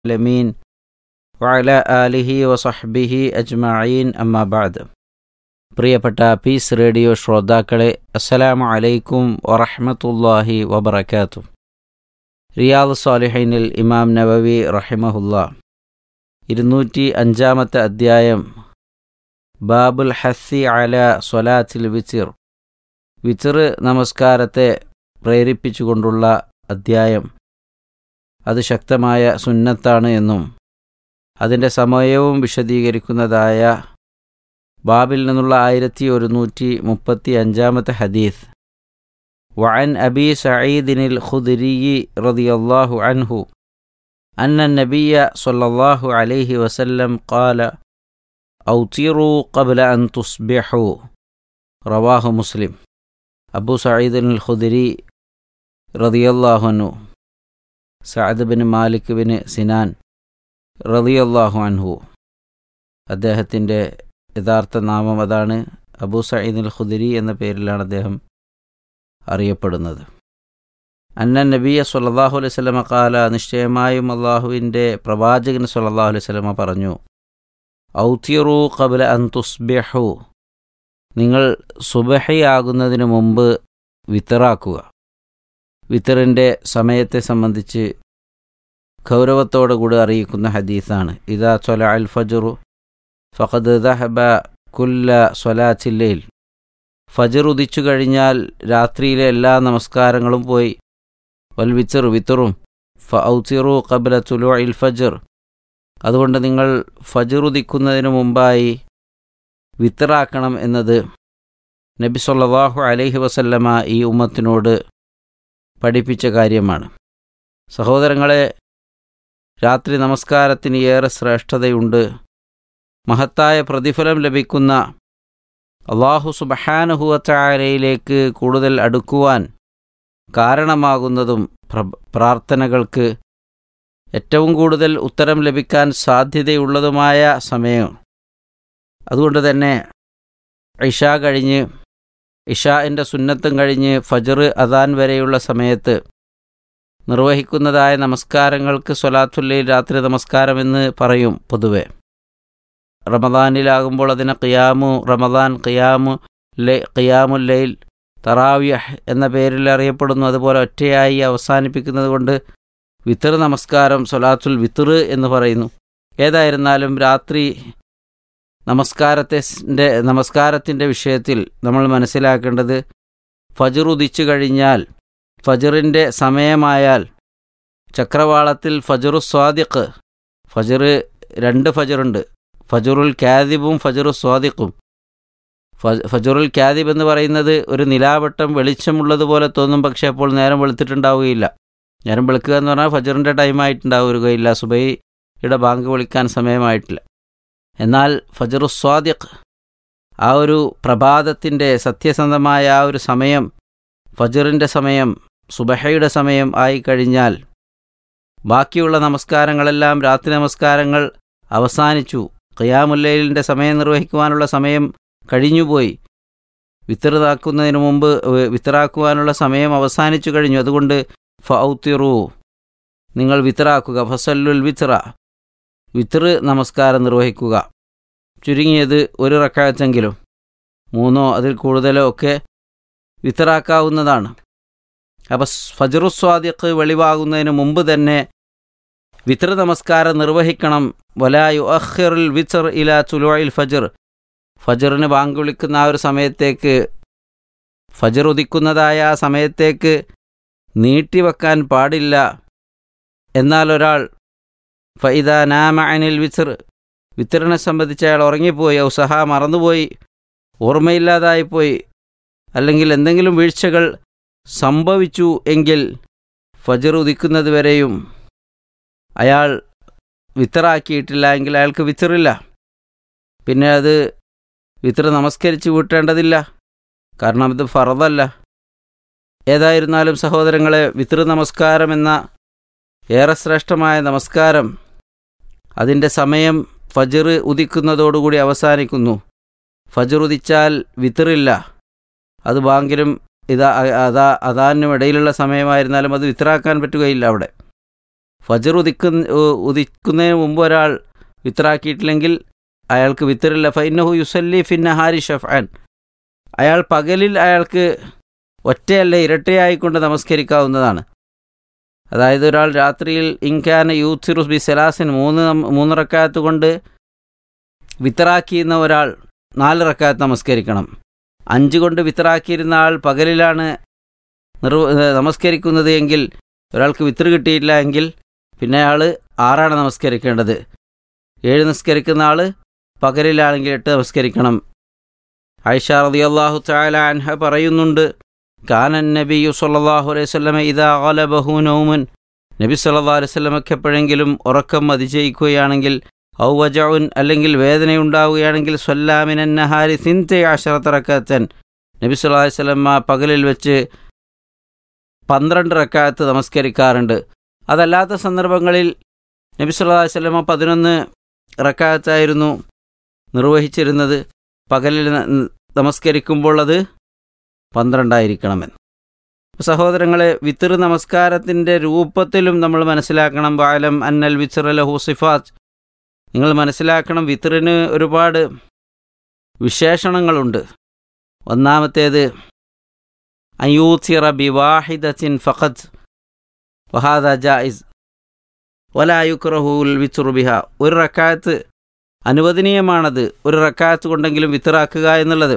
العالمين وعلى آله وصحبه أجمعين أما بعد പ്രിയപ്പെട്ട piece radio ശ്രോതാക്കളെ അസ്സലാമു അലൈക്കും വറഹ്മത്തുള്ളാഹി വബറകാതുഹു റിയാദ് സ്വാലിഹൈനിൽ ഇമാം നവവി റഹിമഹുല്ല ഇരുന്നൂറ്റി അഞ്ചാമത്തെ അധ്യായം ബാബുൽ ഹസ്സി അല സ്വലാത്തിൽ വിച്ചിർ വിച്ചിർ നമസ്കാരത്തെ പ്രേരിപ്പിച്ചുകൊണ്ടുള്ള അധ്യായം അത് ശക്തമായ സുന്നത്താണ് എന്നും അതിൻ്റെ സമയവും വിശദീകരിക്കുന്നതായ ബാബിൽ നിന്നുള്ള ആയിരത്തി ഒരുന്നൂറ്റി മുപ്പത്തി അഞ്ചാമത്തെ ഹദീസ് وعن أبي سعيد الخدري رضي الله عنه أن النبي صلى الله عليه وسلم قال أوتروا قبل أن تصبحوا رواه مسلم أبو سعيد الخدري رضي الله عنه سعد بن مالك بن സിനാൻ റളിയല്ലാഹു അൻഹു അദ്ദേഹത്തിൻ്റെ യഥാർത്ഥ നാമം അതാണ് അബൂ സയ്യിദ് അൽ ഖുദരി എന്ന പേരിലാണ് അദ്ദേഹം അറിയപ്പെടുന്നത് അന്ന നബിയ സല്ലല്ലാഹു അലൈഹി വസല്ലമ കാല നിശ്ചയമായും അള്ളാഹുവിൻ്റെ പ്രവാചകൻ സല്ലല്ലാഹു അലൈഹി വസല്ലമ പറഞ്ഞു ഔത്തിറു ഖബല അൻ തുസ്ബിഹു നിങ്ങൾ സുബഹയാകുന്നതിന് മുമ്പ് വിത്തറാക്കുക വിത്തറിൻ്റെ സമയത്തെ സംബന്ധിച്ച് ഗൗരവത്തോടു കൂടി അറിയിക്കുന്ന ഹദീസാണ് ഇതാ ചൊല അൽ ഫജറു ഫഖദ് ദഹബ കുല്ല സ്വലാച്ചില്ലയിൽ ഫജർ ഉദിച്ചു കഴിഞ്ഞാൽ രാത്രിയിലെ എല്ലാ നമസ്കാരങ്ങളും പോയി വൽ വിച്ചറു വിത്തറും ഫ ഔസിറു കബല തുലു ഇൽ ഫജർ അതുകൊണ്ട് നിങ്ങൾ ഫജർ ഉദിക്കുന്നതിന് മുമ്പായി വിത്തറാക്കണം എന്നത് നബി സല്ലല്ലാഹു അലൈഹി വസല്ലമ ഈ ഉമ്മത്തിനോട് പഠിപ്പിച്ച കാര്യമാണ് സഹോദരങ്ങളെ രാത്രി നമസ്കാരത്തിന് ഏറെ ശ്രേഷ്ഠതയുണ്ട് മഹത്തായ പ്രതിഫലം ലഭിക്കുന്ന അള്ളാഹു സുബഹാനുഹുവച്ചാരയിലേക്ക് കൂടുതൽ അടുക്കുവാൻ കാരണമാകുന്നതും പ്രാർത്ഥനകൾക്ക് ഏറ്റവും കൂടുതൽ ഉത്തരം ലഭിക്കാൻ സാധ്യതയുള്ളതുമായ സമയം അതുകൊണ്ട് തന്നെ ഇഷ കഴിഞ്ഞ് ഇഷാൻ്റെ സുന്നത്തും കഴിഞ്ഞ് ഫജർ അദാൻ വരെയുള്ള സമയത്ത് നിർവഹിക്കുന്നതായ നമസ്കാരങ്ങൾക്ക് സ്വലാത്തുല്ലയിൽ രാത്രി നമസ്കാരമെന്ന് പറയും പൊതുവെ റമദാനിലാകുമ്പോൾ അതിനെ ഖിയാമു റമദാൻ ഖിയാമു ലൈ ഖിയാമുൽ ലൈൽ തറാവിയഹ് എന്ന പേരിൽ അറിയപ്പെടുന്നു അതുപോലെ ഒറ്റയായി അവസാനിപ്പിക്കുന്നത് കൊണ്ട് വിത്തർ നമസ്കാരം സൊലാത്തുൽ വിത്തർ എന്ന് പറയുന്നു ഏതായിരുന്നാലും രാത്രി നമസ്കാരത്തെ നമസ്കാരത്തിൻ്റെ വിഷയത്തിൽ നമ്മൾ മനസ്സിലാക്കേണ്ടത് ഫജർ ഉദിച്ചു കഴിഞ്ഞാൽ ഫജറിൻ്റെ സമയമായാൽ ചക്രവാളത്തിൽ ഫജറു സ്വാദിഖ് ഫജർ രണ്ട് ഫജറുണ്ട് ഫജറുൽ ക്യാദിബും ഫജറു സ്വാദിഖും ഫജറുൽ ക്യാദിബ് എന്ന് പറയുന്നത് ഒരു നിലാവട്ടം വെളിച്ചമുള്ളതുപോലെ തോന്നും പക്ഷേ അപ്പോൾ നേരം വെളുത്തിട്ടുണ്ടാവുകയില്ല നേരം വെളുക്കുക എന്ന് പറഞ്ഞാൽ ഫജറിൻ്റെ ടൈമായിട്ടുണ്ടാവുകയില്ല സുബൈയുടെ ബാങ്ക് വിളിക്കാൻ സമയമായിട്ടില്ല എന്നാൽ ഫജറു സ്വാദിഖ് ആ ഒരു പ്രഭാതത്തിൻ്റെ സത്യസന്ധമായ ആ ഒരു സമയം ഫജറിൻ്റെ സമയം സുബഹയുടെ സമയം ആയി കഴിഞ്ഞാൽ ബാക്കിയുള്ള നമസ്കാരങ്ങളെല്ലാം രാത്രി നമസ്കാരങ്ങൾ അവസാനിച്ചു ഖിയാമുല്ലയിലിൻ്റെ സമയം നിർവഹിക്കുവാനുള്ള സമയം കഴിഞ്ഞുപോയി വിത്തറാക്കുന്നതിന് മുമ്പ് വിത്തറാക്കുവാനുള്ള സമയം അവസാനിച്ചു കഴിഞ്ഞു അതുകൊണ്ട് ഫൗത്തിറു നിങ്ങൾ വിത്തറാക്കുക ഫസല്ലുൽ വിത്ര വിത്തർ നമസ്കാരം നിർവഹിക്കുക ചുരുങ്ങിയത് ഒരു റക്കാച്ചെങ്കിലും മൂന്നോ അതിൽ കൂടുതലോ ഒക്കെ വിത്തറാക്കാവുന്നതാണ് അപ്പം ഫജറുസ്വാദിഖ് വെളിവാകുന്നതിന് മുമ്പ് തന്നെ വിത്ര നമസ്കാരം നിർവഹിക്കണം വലായു അഖിറുൽ വിച്ചർ ഇല ചുലോയിൽ ഫജർ ഫജറിന് ബാങ്ക് വിളിക്കുന്ന ആ ഒരു സമയത്തേക്ക് ഫജർ ഉദിക്കുന്നതായ ആ സമയത്തേക്ക് നീട്ടിവെക്കാൻ പാടില്ല എന്നാൽ ഒരാൾ ഫൈദ നാമ അനിൽ വിച്ചർ വിത്തറിനെ സംബന്ധിച്ച് അയാൾ ഉറങ്ങിപ്പോയി ഔ സഹ മറന്നുപോയി ഓർമ്മയില്ലാതായിപ്പോയി അല്ലെങ്കിൽ എന്തെങ്കിലും വീഴ്ചകൾ സംഭവിച്ചു എങ്കിൽ ഫജർ ഉദിക്കുന്നത് വരെയും അയാൾ വിത്തറാക്കിയിട്ടില്ല എങ്കിൽ അയാൾക്ക് വിത്തറില്ല പിന്നെ അത് വിത്തർ നമസ്കരിച്ച് വീട്ടേണ്ടതില്ല കാരണം ഇത് ഫറദല്ല ഏതായിരുന്നാലും സഹോദരങ്ങളെ വിത്തർ നമസ്കാരം എന്ന ഏറെ ശ്രേഷ്ഠമായ നമസ്കാരം അതിൻ്റെ സമയം ഫജർ ഉദിക്കുന്നതോടുകൂടി അവസാനിക്കുന്നു ഫജർ ഉദിച്ചാൽ വിത്തറില്ല അത് ബാങ്കിലും ഇതാ അതാ അതാനും ഇടയിലുള്ള സമയമായിരുന്നാലും അത് വിത്തറാക്കാൻ പറ്റുകയില്ല അവിടെ ഫജർ ഉദിക്കുന്ന ഉദിക്കുന്നതിന് മുമ്പ് ഒരാൾ വിത്രാക്കിയിട്ടില്ലെങ്കിൽ അയാൾക്ക് വിത്തറില്ല ഫൈനഹു യുസല്ലി ഫിൻ നഹാരി ഷഫാൻ അയാൾ പകലിൽ അയാൾക്ക് ഒറ്റയല്ല ഇരട്ടയായിക്കൊണ്ട് നമസ്കരിക്കാവുന്നതാണ് അതായത് ഒരാൾ രാത്രിയിൽ ഇൻകാന യൂത്തിറു ബി സലാസിൻ മൂന്ന് നം- മൂന്ന് റക്കാത്ത് കൊണ്ട് വിത്തറാക്കിയിരുന്ന ഒരാൾ നാല് റക്കാത്ത് നമസ്കരിക്കണം അഞ്ച് കൊണ്ട് വിത്തറാക്കിയിരുന്ന ആൾ പകലിലാണ് നിർവ ഏഹ് നമസ്കരിക്കുന്നത് എങ്കിൽ ഒരാൾക്ക് വിത്തർ കിട്ടിയില്ല എങ്കിൽ പിന്നെ അയാൾ ആറാണ് നമസ്കരിക്കേണ്ടത് ഏഴ് നമസ്കരിക്കുന്ന ആൾ പകലിലാണെങ്കിൽ എട്ട് നമസ്കരിക്കണം ആയിഷ റളിയല്ലാഹു തആല അൻഹ പറയുന്നുണ്ട് കാനൻ നബിയു സല്ലല്ലാഹു അലൈഹി വസല്ലമ ഇദാ ഗലബഹു നൗമുൻ നബി സല്ലല്ലാഹു അലൈഹി വസല്ലമയ്ക്ക് എപ്പോഴെങ്കിലും ഉറക്കം അതിജയിക്കുകയാണെങ്കിൽ ഔ വജഉൻ അല്ലെങ്കിൽ വേദനയുണ്ടാവുകയാണെങ്കിൽ സ്വല്ലാമിനൻ നഹാരി സിൻത്തെ അശറത്ത് റക്കാത്തൻ നബി സല്ലല്ലാഹു അലൈഹി വസല്ലമ പകലിൽ വെച്ച് പന്ത്രണ്ട് റക്കാത്ത് നമസ്കരിക്കാറുണ്ട് അതല്ലാത്ത സന്ദർഭങ്ങളിൽ നബി സല്ലല്ലാഹു അലൈഹി വസല്ലമ പതിനൊന്ന് റക്കാത്തായിരുന്നു നിർവഹിച്ചിരുന്നത് പകലിൽ ന- നമസ്കരിക്കുമ്പോൾ അത് പന്ത്രണ്ടായിരിക്കണമെന്ന് സഹോദരങ്ങളെ വിത്തിർ നമസ്കാരത്തിൻ്റെ രൂപത്തിലും നമ്മൾ മനസ്സിലാക്കണം ബാലം അന്നൽ വിച്ചർ ലഹു സിഫാത്ത് നിങ്ങൾ മനസ്സിലാക്കണം വിത്തറിന് ഒരുപാട് വിശേഷണങ്ങളുണ്ട് ഒന്നാമത്തേത് അയൂത്തിറ ബിവാഹിദത്തിൻ ഫഖത്ത് വഹാദ ജായിസ് വലായുക്രഹുൽ വിത്തുറു ബിഹ ഒരു റക്കാത്ത് അനുവദനീയമാണത് ഒരു റക്കാത്ത് കൊണ്ടെങ്കിലും വിത്തറാക്കുക എന്നുള്ളത്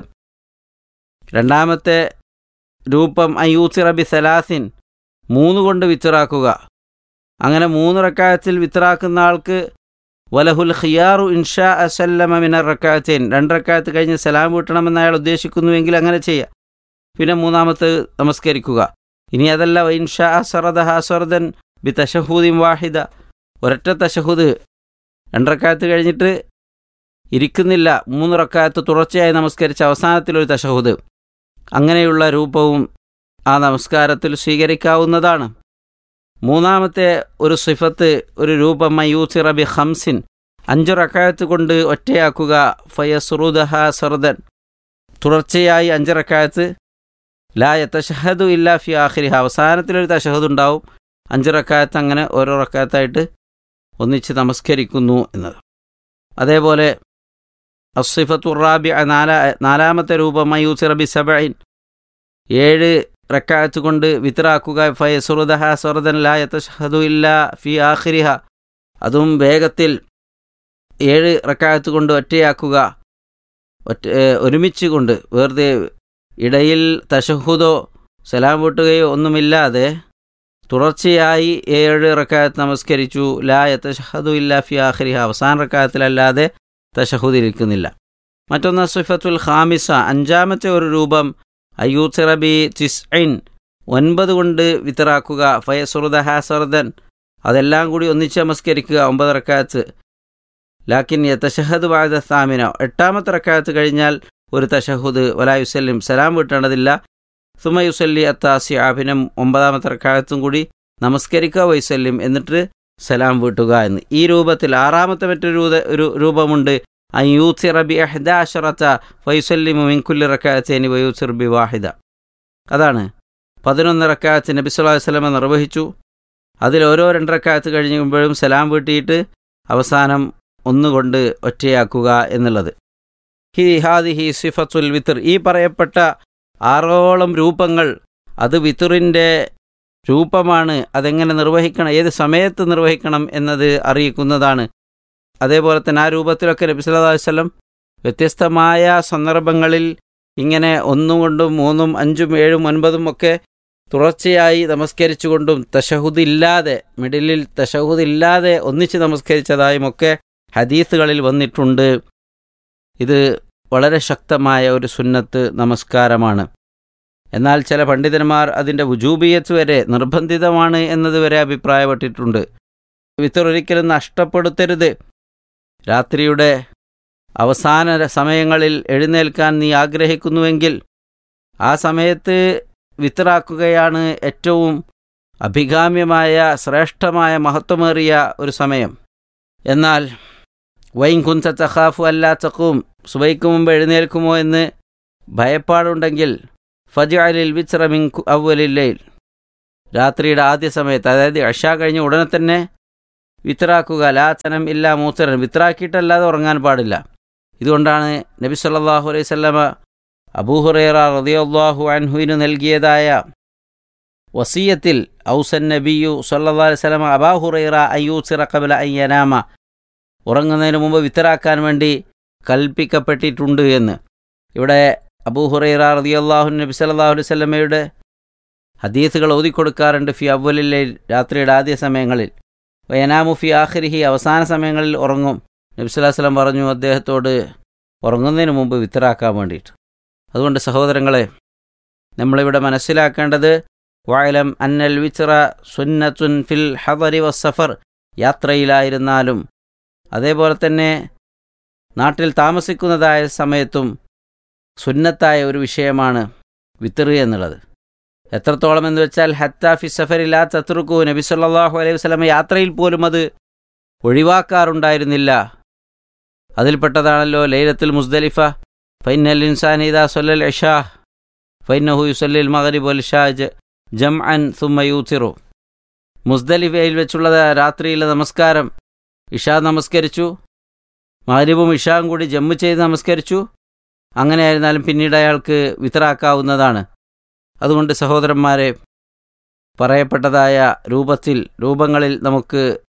രണ്ടാമത്തെ രൂപം അയൂത്തിറ ബി സലാസിൻ മൂന്ന് കൊണ്ട് വിത്തറാക്കുക അങ്ങനെ മൂന്ന് റക്കാത്തിൽ വിത്തറാക്കുന്ന ആൾക്ക് വലഹുൽ ഖിയാറു ഇൻഷാ അസല്ലമ മിനർ റക്കാത്തേൻ രണ്ട് റക്കാത്ത് കഴിഞ്ഞ് സലാം വീട്ടണമെന്ന് അയാൾ ഉദ്ദേശിക്കുന്നുവെങ്കിൽ അങ്ങനെ ചെയ്യുക പിന്നെ മൂന്നാമത്തെ നമസ്കരിക്കുക ഇനി അതല്ല ഇൻഷാ അസറദ ഹസറദൻ ബി തഷഹൂദിൻ വാഹിദ ഒരൊറ്റ തഷഹുദ് രണ്ടറക്കാത്ത് കഴിഞ്ഞിട്ട് ഇരിക്കുന്നില്ല മൂന്ന് റക്കാത്ത് തുടർച്ചയായി നമസ്കരിച്ച അവസാനത്തിലൊരു തഷഹുദ് അങ്ങനെയുള്ള രൂപവും ആ നമസ്കാരത്തിൽ സ്വീകരിക്കാവുന്നതാണ് മൂന്നാമത്തെ ഒരു സിഫത്ത് ഒരു രൂപം മയൂസിറ ബി ഹംസിൻ അഞ്ചു റക്കായത്ത് കൊണ്ട് ഒറ്റയാക്കുക ഫയസുറുദഹ സർദൻ തുടർച്ചയായി അഞ്ച് റക്കായത്ത് ലാ യത്തഷഹദു ഇല്ല ഫി ആഖിരിഹ അവസാനത്തിലൊരു തഷഹദ് ഉണ്ടാവും അഞ്ച് റക്കായത്ത് അങ്ങനെ ഓരോ റക്കായത്തായിട്ട് ഒന്നിച്ച് നമസ്കരിക്കുന്നു എന്നത് അതേപോലെ അസിഫത്തുറാബി നാല നാലാമത്തെ രൂപം മയൂസിറ ബി സബൈൻ ഏഴ് റക്കാത്ത് കൊണ്ട് വിത്രാക്കുക ഫയസുറുദഹ സുറദൻ ലാ യത്തഷഹദു ഇല്ല ഫി ആഖിരിഹ അതും വേഗത്തിൽ ഏഴ് റക്കാത്ത് കൊണ്ട് ഒറ്റയാക്കുക ഒറ്റ ഏഹ് ഒരുമിച്ച് കൊണ്ട് വെറുതെ ഇടയിൽ തഷഹുദോ സലാം വീട്ടുകയോ ഒന്നുമില്ലാതെ തുടർച്ചയായി ഏഴ് റക്കാത്ത് നമസ്കരിച്ചു ലാ യത്തഷഹദു ഇല്ല ഫി ആഖിരിഹ അവസാന റക്കാത്തിലല്ലാതെ തഷഹുദിരിക്കുന്നില്ല മറ്റൊന്ന് സിഫത്തുൽ ഖാമിസ അഞ്ചാമത്തെ ഒരു രൂപം അയ്യൂത്തിറബി തിസ്ഐൻ ഒൻപത് കൊണ്ട് വിത്തറാക്കുക ഫയസുറുദ ഹാസർദൻ അതെല്ലാം കൂടി ഒന്നിച്ച് നമസ്കരിക്കുക ഒമ്പത് റക്കാത്ത് ലാക്കിൻ യത്തഷഹദ് വാഴ സാമിന എട്ടാമത്തെ റക്കാത്ത് കഴിഞ്ഞാൽ ഒരു തഷഹുദ് വലായുസല്ലിം സലാം വീട്ടേണ്ടതില്ല സുമയുസല്ലി അത്താസി ആഭിനം ഒമ്പതാമത്തെ റക്കാത്തും കൂടി നമസ്കരിക്കുക വൈസല്യം എന്നിട്ട് സലാം വീട്ടുക എന്ന് ഈ രൂപത്തിൽ ആറാമത്തെ മറ്റൊരു രൂപ- ഒരു രൂപമുണ്ട് അയ്യൂത്തിറ ബി അഹ്ദാഷറത്ത വൈസല്ലിമു മിൻകുല്ലി റക്കാത്തേനി വയൂത്തിർ ബി വാഹിദ അതാണ് പതിനൊന്ന് റക്കാത്ത് നബി സല്ലല്ലാഹു അലൈഹി വസല്ലമ നിർവഹിച്ചു അതിൽ ഓരോ രണ്ട് റക്കാത്ത് കഴിയുമ്പോഴും സലാം വീട്ടിയിട്ട് അവസാനം ഒന്നുകൊണ്ട് ഒറ്റയാക്കുക എന്നുള്ളത് ഹി ഹാദി ഹി സിഫത്തുൽ വിത്തർ ഈ പറയപ്പെട്ട ആറോളം രൂപങ്ങൾ അത് വിത്തറിൻ്റെ രൂപമാണ് അതെങ്ങനെ നിർവഹിക്കണം ഏത് സമയത്ത് നിർവഹിക്കണം എന്നത് അറിയിക്കുന്നതാണ് അതേപോലെ തന്നെ ആ രൂപത്തിലൊക്കെ നബി സല്ലല്ലാഹു അലൈഹി വസല്ലം വ്യത്യസ്തമായ സന്ദർഭങ്ങളിൽ ഇങ്ങനെ ഒന്നും കൊണ്ടും മൂന്നും അഞ്ചും ഏഴും ഒൻപതും ഒക്കെ തുടർച്ചയായി നമസ്കരിച്ചുകൊണ്ടും തഷഹുദ് ഇല്ലാതെ മിഡിലിൽ തഷഹുദ് ഇല്ലാതെ ഒന്നിച്ച് നമസ്കരിച്ചതായുമൊക്കെ ഹദീസുകളിൽ വന്നിട്ടുണ്ട് ഇത് വളരെ ശക്തമായ ഒരു സുന്നത്ത് നമസ്കാരമാണ് എന്നാൽ ചില പണ്ഡിതന്മാർ അതിൻ്റെ വുജൂബിയത്ത് വരെ നിർബന്ധിതമാണ് എന്നതുവരെ അഭിപ്രായപ്പെട്ടിട്ടുണ്ട് വിത്തർ ഒരിക്കലും നഷ്ടപ്പെടുത്തരുത് രാത്രിയുടെ അവസാന സമയങ്ങളിൽ എഴുന്നേൽക്കാൻ നീ ആഗ്രഹിക്കുന്നുവെങ്കിൽ ആ സമയത്ത് വിത്തറാക്കുകയാണ് ഏറ്റവും അഭികാമ്യമായ ശ്രേഷ്ഠമായ മഹത്വമേറിയ ഒരു സമയം എന്നാൽ വൈൻ കുന്ത തഖാഫു അല്ലാ തഖൂം സുബൈക്ക് മുമ്പ് എഴുന്നേൽക്കുമോ എന്ന് ഭയപ്പാടുണ്ടെങ്കിൽ ഫജ് അലിൽ വിച്രമിൻ അവലില്ലയിൽ രാത്രിയുടെ ആദ്യ സമയത്ത് അതായത് അഷ കഴിഞ്ഞ് ഉടനെ തന്നെ വിത്രാക്കുക ലാച്ചനം ഇല്ല മൂത്തരൻ വിത്രാക്കിയിട്ടല്ലാതെ ഉറങ്ങാൻ പാടില്ല ഇതുകൊണ്ടാണ് നബി സല്ലല്ലാഹു അലൈഹി വസല്ലമ അബൂഹുറൈറ റളിയല്ലാഹു അൻഹുവിന് നൽകിയതായ വസീയത്തിൽ ഔസൻ നബിയു സല്ലല്ലാഹു അലൈഹി വസല്ലമ അബാഹുറൈറ അയ്യൂസിറ ഖബല അയ്യനാമ ഉറങ്ങുന്നതിന് മുമ്പ് വിത്തറാക്കാൻ വേണ്ടി കൽപ്പിക്കപ്പെട്ടിട്ടുണ്ട് എന്ന് ഇവിടെ അബൂഹുറൈറ റളിയല്ലാഹു നബി സല്ലല്ലാഹു അലൈഹി വസല്ലമയുടെ ഹദീസുകൾ ഓതിക്കൊടുക്കാറുണ്ട് ഫി അവലിലെ രാത്രിയുടെ ആദ്യ സമയങ്ങളിൽ വയനാമു ഫി ആഖിരിഹി അവസാന സമയങ്ങളിൽ ഉറങ്ങും നബി സ്വല്ലല്ലാഹു അലൈഹി വസല്ലം പറഞ്ഞു അദ്ദേഹത്തോട് ഉറങ്ങുന്നതിന് മുമ്പ് വിത്തറാക്കാൻ വേണ്ടിയിട്ട് അതുകൊണ്ട് സഹോദരങ്ങളെ നമ്മളിവിടെ മനസ്സിലാക്കേണ്ടത് വായലം അന്നൽ വിച്ര സുന്നത്തുൻ ഫിൽ ഹദരി വസഫർ യാത്രയിലായിരുന്നാലും അതേപോലെ തന്നെ നാട്ടിൽ താമസിക്കുന്നതായ സമയത്തും സുന്നത്തായ ഒരു വിഷയമാണ് വിത്തറ് എന്നുള്ളത് എത്രത്തോളം എന്ന് വെച്ചാൽ ഹത്ത ഫി സഫറിലാ തത്രുക്കു നബി സല്ലല്ലാഹു അലൈഹി വസല്ലമ യാത്രയിൽ പോലും അത് ഒഴിവാക്കാറുണ്ടായിരുന്നില്ല അതിൽപ്പെട്ടതാണല്ലോ ലൈലത്തുൽ മുസ്ദലിഫ ഫൈനൽ ഇൻസാൻ ഇദാ സൊല്ലൽ ഇഷാ ഫൈനഹു യുസല്ലിൽ മഗ്രിബ് വൽ ഷാജ് ജം അൻ സുമ്മ യൂത്തിറു മുസ്ദലിഫയിൽ വെച്ചുള്ള രാത്രിയിലെ നമസ്കാരം ഇഷാ നമസ്കരിച്ചു മഗ്രിബും ഇഷാവും കൂടി ജമ്മ് ചെയ്ത് നമസ്കരിച്ചു അങ്ങനെയായിരുന്നാലും പിന്നീട് അയാൾക്ക് വിതറാക്കാവുന്നതാണ് അതുകൊണ്ട് സഹോദരന്മാരെ പറയപ്പെട്ടതായ രൂപത്തിൽ രൂപങ്ങളിൽ നമുക്ക്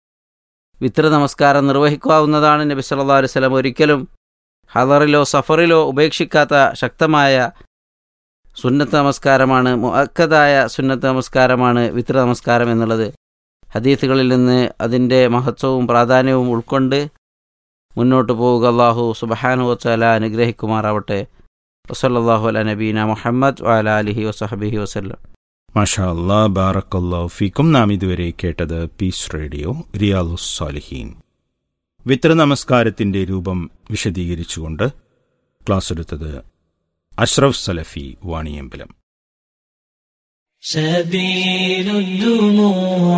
വിത്ര നമസ്കാരം നിർവഹിക്കാവുന്നതാണ് നബി സല്ലല്ലാഹു അലൈഹി വസല്ലം ഒരിക്കലും ഹദറിലോ സഫറിലോ ഉപേക്ഷിക്കാത്ത ശക്തമായ സുന്നത്ത് നമസ്കാരമാണ് മുഅക്കദായ സുന്നത്ത് നമസ്കാരമാണ് വിത്ര നമസ്കാരം എന്നുള്ളത് ഹദീസുകളിൽ നിന്ന് അതിൻ്റെ മഹത്വവും പ്രാധാന്യവും ഉൾക്കൊണ്ട് മുന്നോട്ട് പോവുക അള്ളാഹു സുബഹാനു വച്ചാല അനുഗ്രഹിക്കുമാറാവട്ടെ വസല്ലാഹു അല നബീന മുഹമ്മദ് വാല അലിഹി വസഹബിഹി വസല്ലം മാഷാ അല്ലാ ബാറക്കല്ലാ ഫീക്കും നാം ഇതുവരെ കേട്ടത് പീസ് റേഡിയോ റിയാലുസ് സാലിഹീൻ വിത്ര നമസ്കാരത്തിന്റെ രൂപം വിശദീകരിച്ചുകൊണ്ട് ക്ലാസ് എടുത്തത് അഷ്റഫ് സലഫി വാണിയമ്പലം سبيل الدموع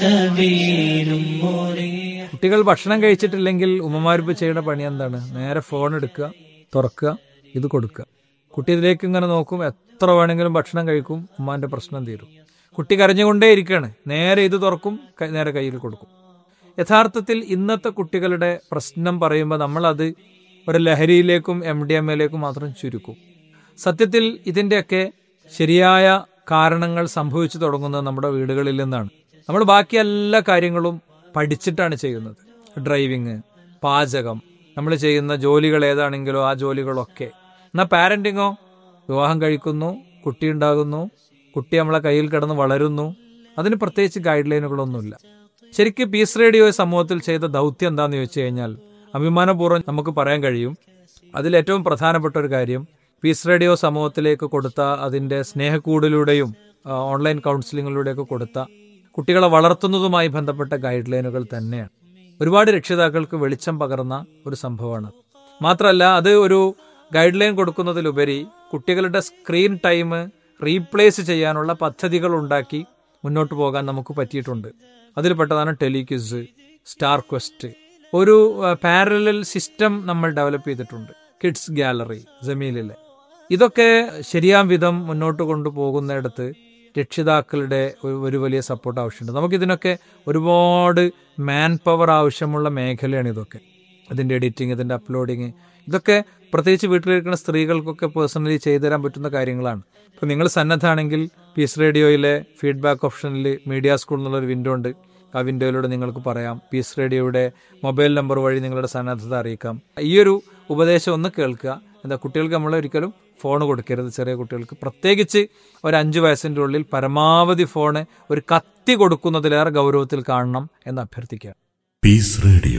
سبيل مريح കുട്ടികൾ ഭക്ഷണം കഴിച്ചിട്ടില്ലെങ്കിൽ ഉമ്മമാരിപ്പ് ചെയ്യുന്ന പണി എന്താണ് നേരെ ഫോൺ എടുക്കുക തുറക്കുക ഇത് കൊടുക്കുക കുട്ടി ഇതിലേക്ക് ഇങ്ങനെ നോക്കും എത്ര വേണമെങ്കിലും ഭക്ഷണം കഴിക്കും ഉമ്മാന്റെ പ്രശ്നം തീരും കുട്ടി കരഞ്ഞുകൊണ്ടേ ഇരിക്കുകയാണ് നേരെ ഇത് തുറക്കും ക- നേരെ കയ്യിൽ കൊടുക്കും യഥാർത്ഥത്തിൽ ഇന്നത്തെ കുട്ടികളുടെ പ്രശ്നം പറയുമ്പോൾ നമ്മളത് ഒരു ലഹരിയിലേക്കും എം ഡി എം എയിലേക്കും മാത്രം ചുരുക്കും സത്യത്തിൽ ഇതിൻ്റെയൊക്കെ ശരിയായ കാരണങ്ങൾ സംഭവിച്ചു തുടങ്ങുന്നത് നമ്മുടെ വീടുകളിൽ നിന്നാണ് നമ്മൾ ബാക്കി എല്ലാ കാര്യങ്ങളും പഠിച്ചിട്ടാണ് ചെയ്യുന്നത് ഡ്രൈവിങ് പാചകം നമ്മൾ ചെയ്യുന്ന ജോലികൾ ഏതാണെങ്കിലോ ആ ജോലികളൊക്കെ എന്നാൽ പാരന്റിങ്ങോ വിവാഹം കഴിക്കുന്നു കുട്ടി ഉണ്ടാകുന്നു കുട്ടി നമ്മളെ കയ്യിൽ കിടന്ന് വളരുന്നു അതിന് പ്രത്യേകിച്ച് ഗൈഡ് ലൈനുകളൊന്നുമില്ല ശരിക്കും പീസ് റേഡിയോ സമൂഹത്തിൽ ചെയ്ത ദൗത്യം എന്താണെന്ന് ചോദിച്ചു കഴിഞ്ഞാൽ അഭിമാനപൂർവ്വം നമുക്ക് പറയാൻ കഴിയും അതിലേറ്റവും പ്രധാനപ്പെട്ട ഒരു കാര്യം പീസ് റേഡിയോ സമൂഹത്തിലേക്ക് കൊടുത്ത അതിന്റെ സ്നേഹക്കൂടിലൂടെയും ആ, ഓൺലൈൻ കൗൺസിലിങ്ങിലൂടെയൊക്കെ കൊടുത്ത കുട്ടികളെ വളർത്തുന്നതുമായി ബന്ധപ്പെട്ട ഗൈഡ് ലൈനുകൾ തന്നെയാണ് ഒരുപാട് രക്ഷിതാക്കൾക്ക് വെളിച്ചം പകർന്ന ഒരു സംഭവമാണ് മാത്രമല്ല അത് ഒരു ഗൈഡ് ലൈൻ കൊടുക്കുന്നതിലുപരി കുട്ടികളുടെ സ്ക്രീൻ ടൈം റീപ്ലേസ് ചെയ്യാനുള്ള പദ്ധതികൾ ഉണ്ടാക്കി മുന്നോട്ട് പോകാൻ നമുക്ക് പറ്റിയിട്ടുണ്ട് അതിൽപ്പെട്ടതാണ് ടെലിക്വിസ് സ്റ്റാർ ക്വസ്റ്റ് ഒരു പാരലൽ സിസ്റ്റം നമ്മൾ ഡെവലപ്പ് ചെയ്തിട്ടുണ്ട് കിഡ്സ് ഗാലറി ജമീലിലെ ഇതൊക്കെ ശരിയാം വിധം മുന്നോട്ട് കൊണ്ടുപോകുന്നിടത്ത് രക്ഷിതാക്കളുടെ ഒരു ഒരു വലിയ സപ്പോർട്ട് ആവശ്യമുണ്ട് നമുക്കിതിനൊക്കെ ഒരുപാട് മാൻ പവർ ആവശ്യമുള്ള മേഖലയാണ് ഇതൊക്കെ ഇതിൻ്റെ എഡിറ്റിംഗ് ഇതിൻ്റെ അപ്ലോഡിങ് ഇതൊക്കെ പ്രത്യേകിച്ച് വീട്ടിലിരിക്കുന്ന സ്ത്രീകൾക്കൊക്കെ പേഴ്സണലി ചെയ്തു തരാൻ പറ്റുന്ന കാര്യങ്ങളാണ് ഇപ്പം നിങ്ങൾ സന്നദ്ധാണെങ്കിൽ പീസ് റേഡിയോയിലെ ഫീഡ്ബാക്ക് ഓപ്ഷനിൽ മീഡിയ സ്കൂൾ എന്നുള്ളൊരു വിൻഡോ ഉണ്ട് ആ വിൻഡോയിലൂടെ നിങ്ങൾക്ക് പറയാം പീസ് റേഡിയോയുടെ മൊബൈൽ നമ്പർ വഴി നിങ്ങളുടെ സന്നദ്ധത അറിയിക്കാം ഈ ഒരു ഉപദേശം ഒന്ന് കേൾക്കുക എന്താ കുട്ടികൾക്ക് നമ്മൾ ഒരിക്കലും ഫോൺ കൊടുക്കരുത് ചെറിയ കുട്ടികൾക്ക് പ്രത്യേകിച്ച് ഒരു അഞ്ച് വയസ്സിൻ്റെ ഉള്ളിൽ പരമാവധി ഫോണ് ഒരു കത്തി കൊടുക്കുന്നതിലേറെ ഗൗരവത്തിൽ കാണണം എന്ന് അഭ്യർത്ഥിക്കുക Peace Radio.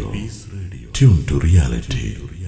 Tune to reality.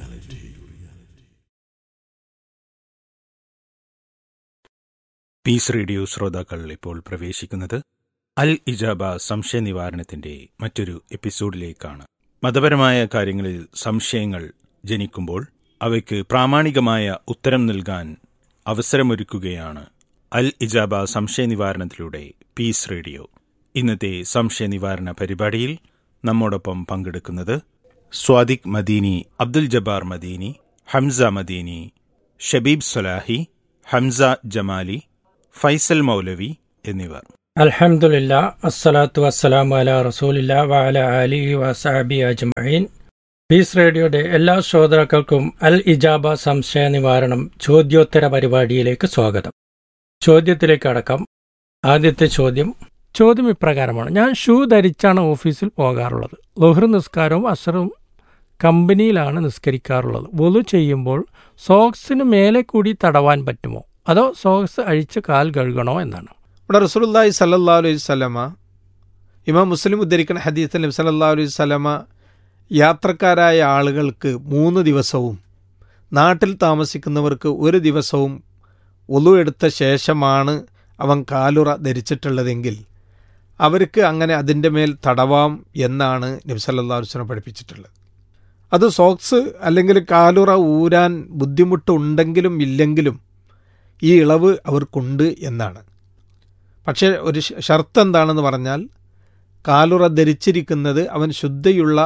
Peace radio ശ്രോതാക്കൾ ഇപ്പോൾ പ്രവേശിക്കുന്നത് അൽ ഇജാബ സംശയ നിവാരണത്തിന്റെ മറ്റൊരു എപ്പിസോഡിലേക്കാണ് മതപരമായ കാര്യങ്ങളിൽ സംശയങ്ങൾ ജനിക്കുമ്പോൾ അവയ്ക്ക് പ്രാമാണികമായ ഉത്തരം നൽകാൻ അവസരമൊരുക്കുകയാണ് അൽ ഇജാബ സംശയ നിവാരണത്തിലൂടെ പീസ് റേഡിയോ ഇന്നത്തെ സംശയ നിവാരണ പരിപാടിയിൽ നമ്മോടൊപ്പം പങ്കെടുക്കുന്നത് സ്വാദിഖ് മദീനി അബ്ദുൽ ജബ്ബാർ മദീനി ഹംസ മദീനി ഷബീബ് സൊലാഹി ഹംസ ജമാലി ഫൈസൽ മൗലവി എന്നിവർ അൽഹംദുലില്ല അസ്സലാത്തു വസ്സലാമു അല റസൂലില്ല വഅല അലിഹി വസഹബി അജ്മഈൻ പീസ് റേഡിയോയുടെ എല്ലാ ശ്രോതാക്കൾക്കും അൽ ഇജാബ സംശയ നിവാരണം ചോദ്യോത്തര പരിപാടിയിലേക്ക് സ്വാഗതം ചോദ്യത്തിലേക്ക് അടക്കം ആദ്യത്തെ ചോദ്യം ചോദ്യം ഇപ്രകാരമാണ് ഞാൻ ഷൂ ധരിച്ചാണ് ഓഫീസിൽ പോകാറുള്ളത് ലൊഹർ നിസ്കാരവും അസറും കമ്പനിയിലാണ് നിസ്കരിക്കാറുള്ളത് വൊലു ചെയ്യുമ്പോൾ സോക്സിന് മേലെ കൂടി തടവാൻ പറ്റുമോ അതോ സോക്സ് അഴിച്ച് കാൽ കഴുകണോ എന്നാണ് ഇവിടെ റസൂലുള്ളാഹി സല്ലല്ലാഹു അലൈഹി വസല്ലമ ഇമാം മുസ്ലിം ഉദ്ധരിക്കുന്ന ഹദീസിൽ നബി സല്ലല്ലാഹു അലൈഹി വസല്ലമ യാത്രക്കാരായ ആളുകൾക്ക് മൂന്ന് ദിവസവും നാട്ടിൽ താമസിക്കുന്നവർക്ക് ഒരു ദിവസവും ഒലു എടുത്ത ശേഷമാണ് അവൻ കാലുറ ധരിച്ചിട്ടുള്ളതെങ്കിൽ അവർക്ക് അങ്ങനെ അതിൻ്റെ മേൽ തടവാം എന്നാണ് നബി സല്ലല്ലാഹു അലൈഹി വസല്ലം പഠിപ്പിച്ചിട്ടുള്ളത് അത് സോക്സ് അല്ലെങ്കിൽ കാലുറ ഊരാൻ ബുദ്ധിമുട്ടുണ്ടെങ്കിലും ഇല്ലെങ്കിലും ഈ ഇളവ് അവർക്കുണ്ട് എന്നാണ് പക്ഷേ ഒരു ഷ- ഷർത്ത് എന്താണെന്ന് പറഞ്ഞാൽ കാലുറ ധരിച്ചിരിക്കുന്നത് അവൻ ശുദ്ധിയുള്ള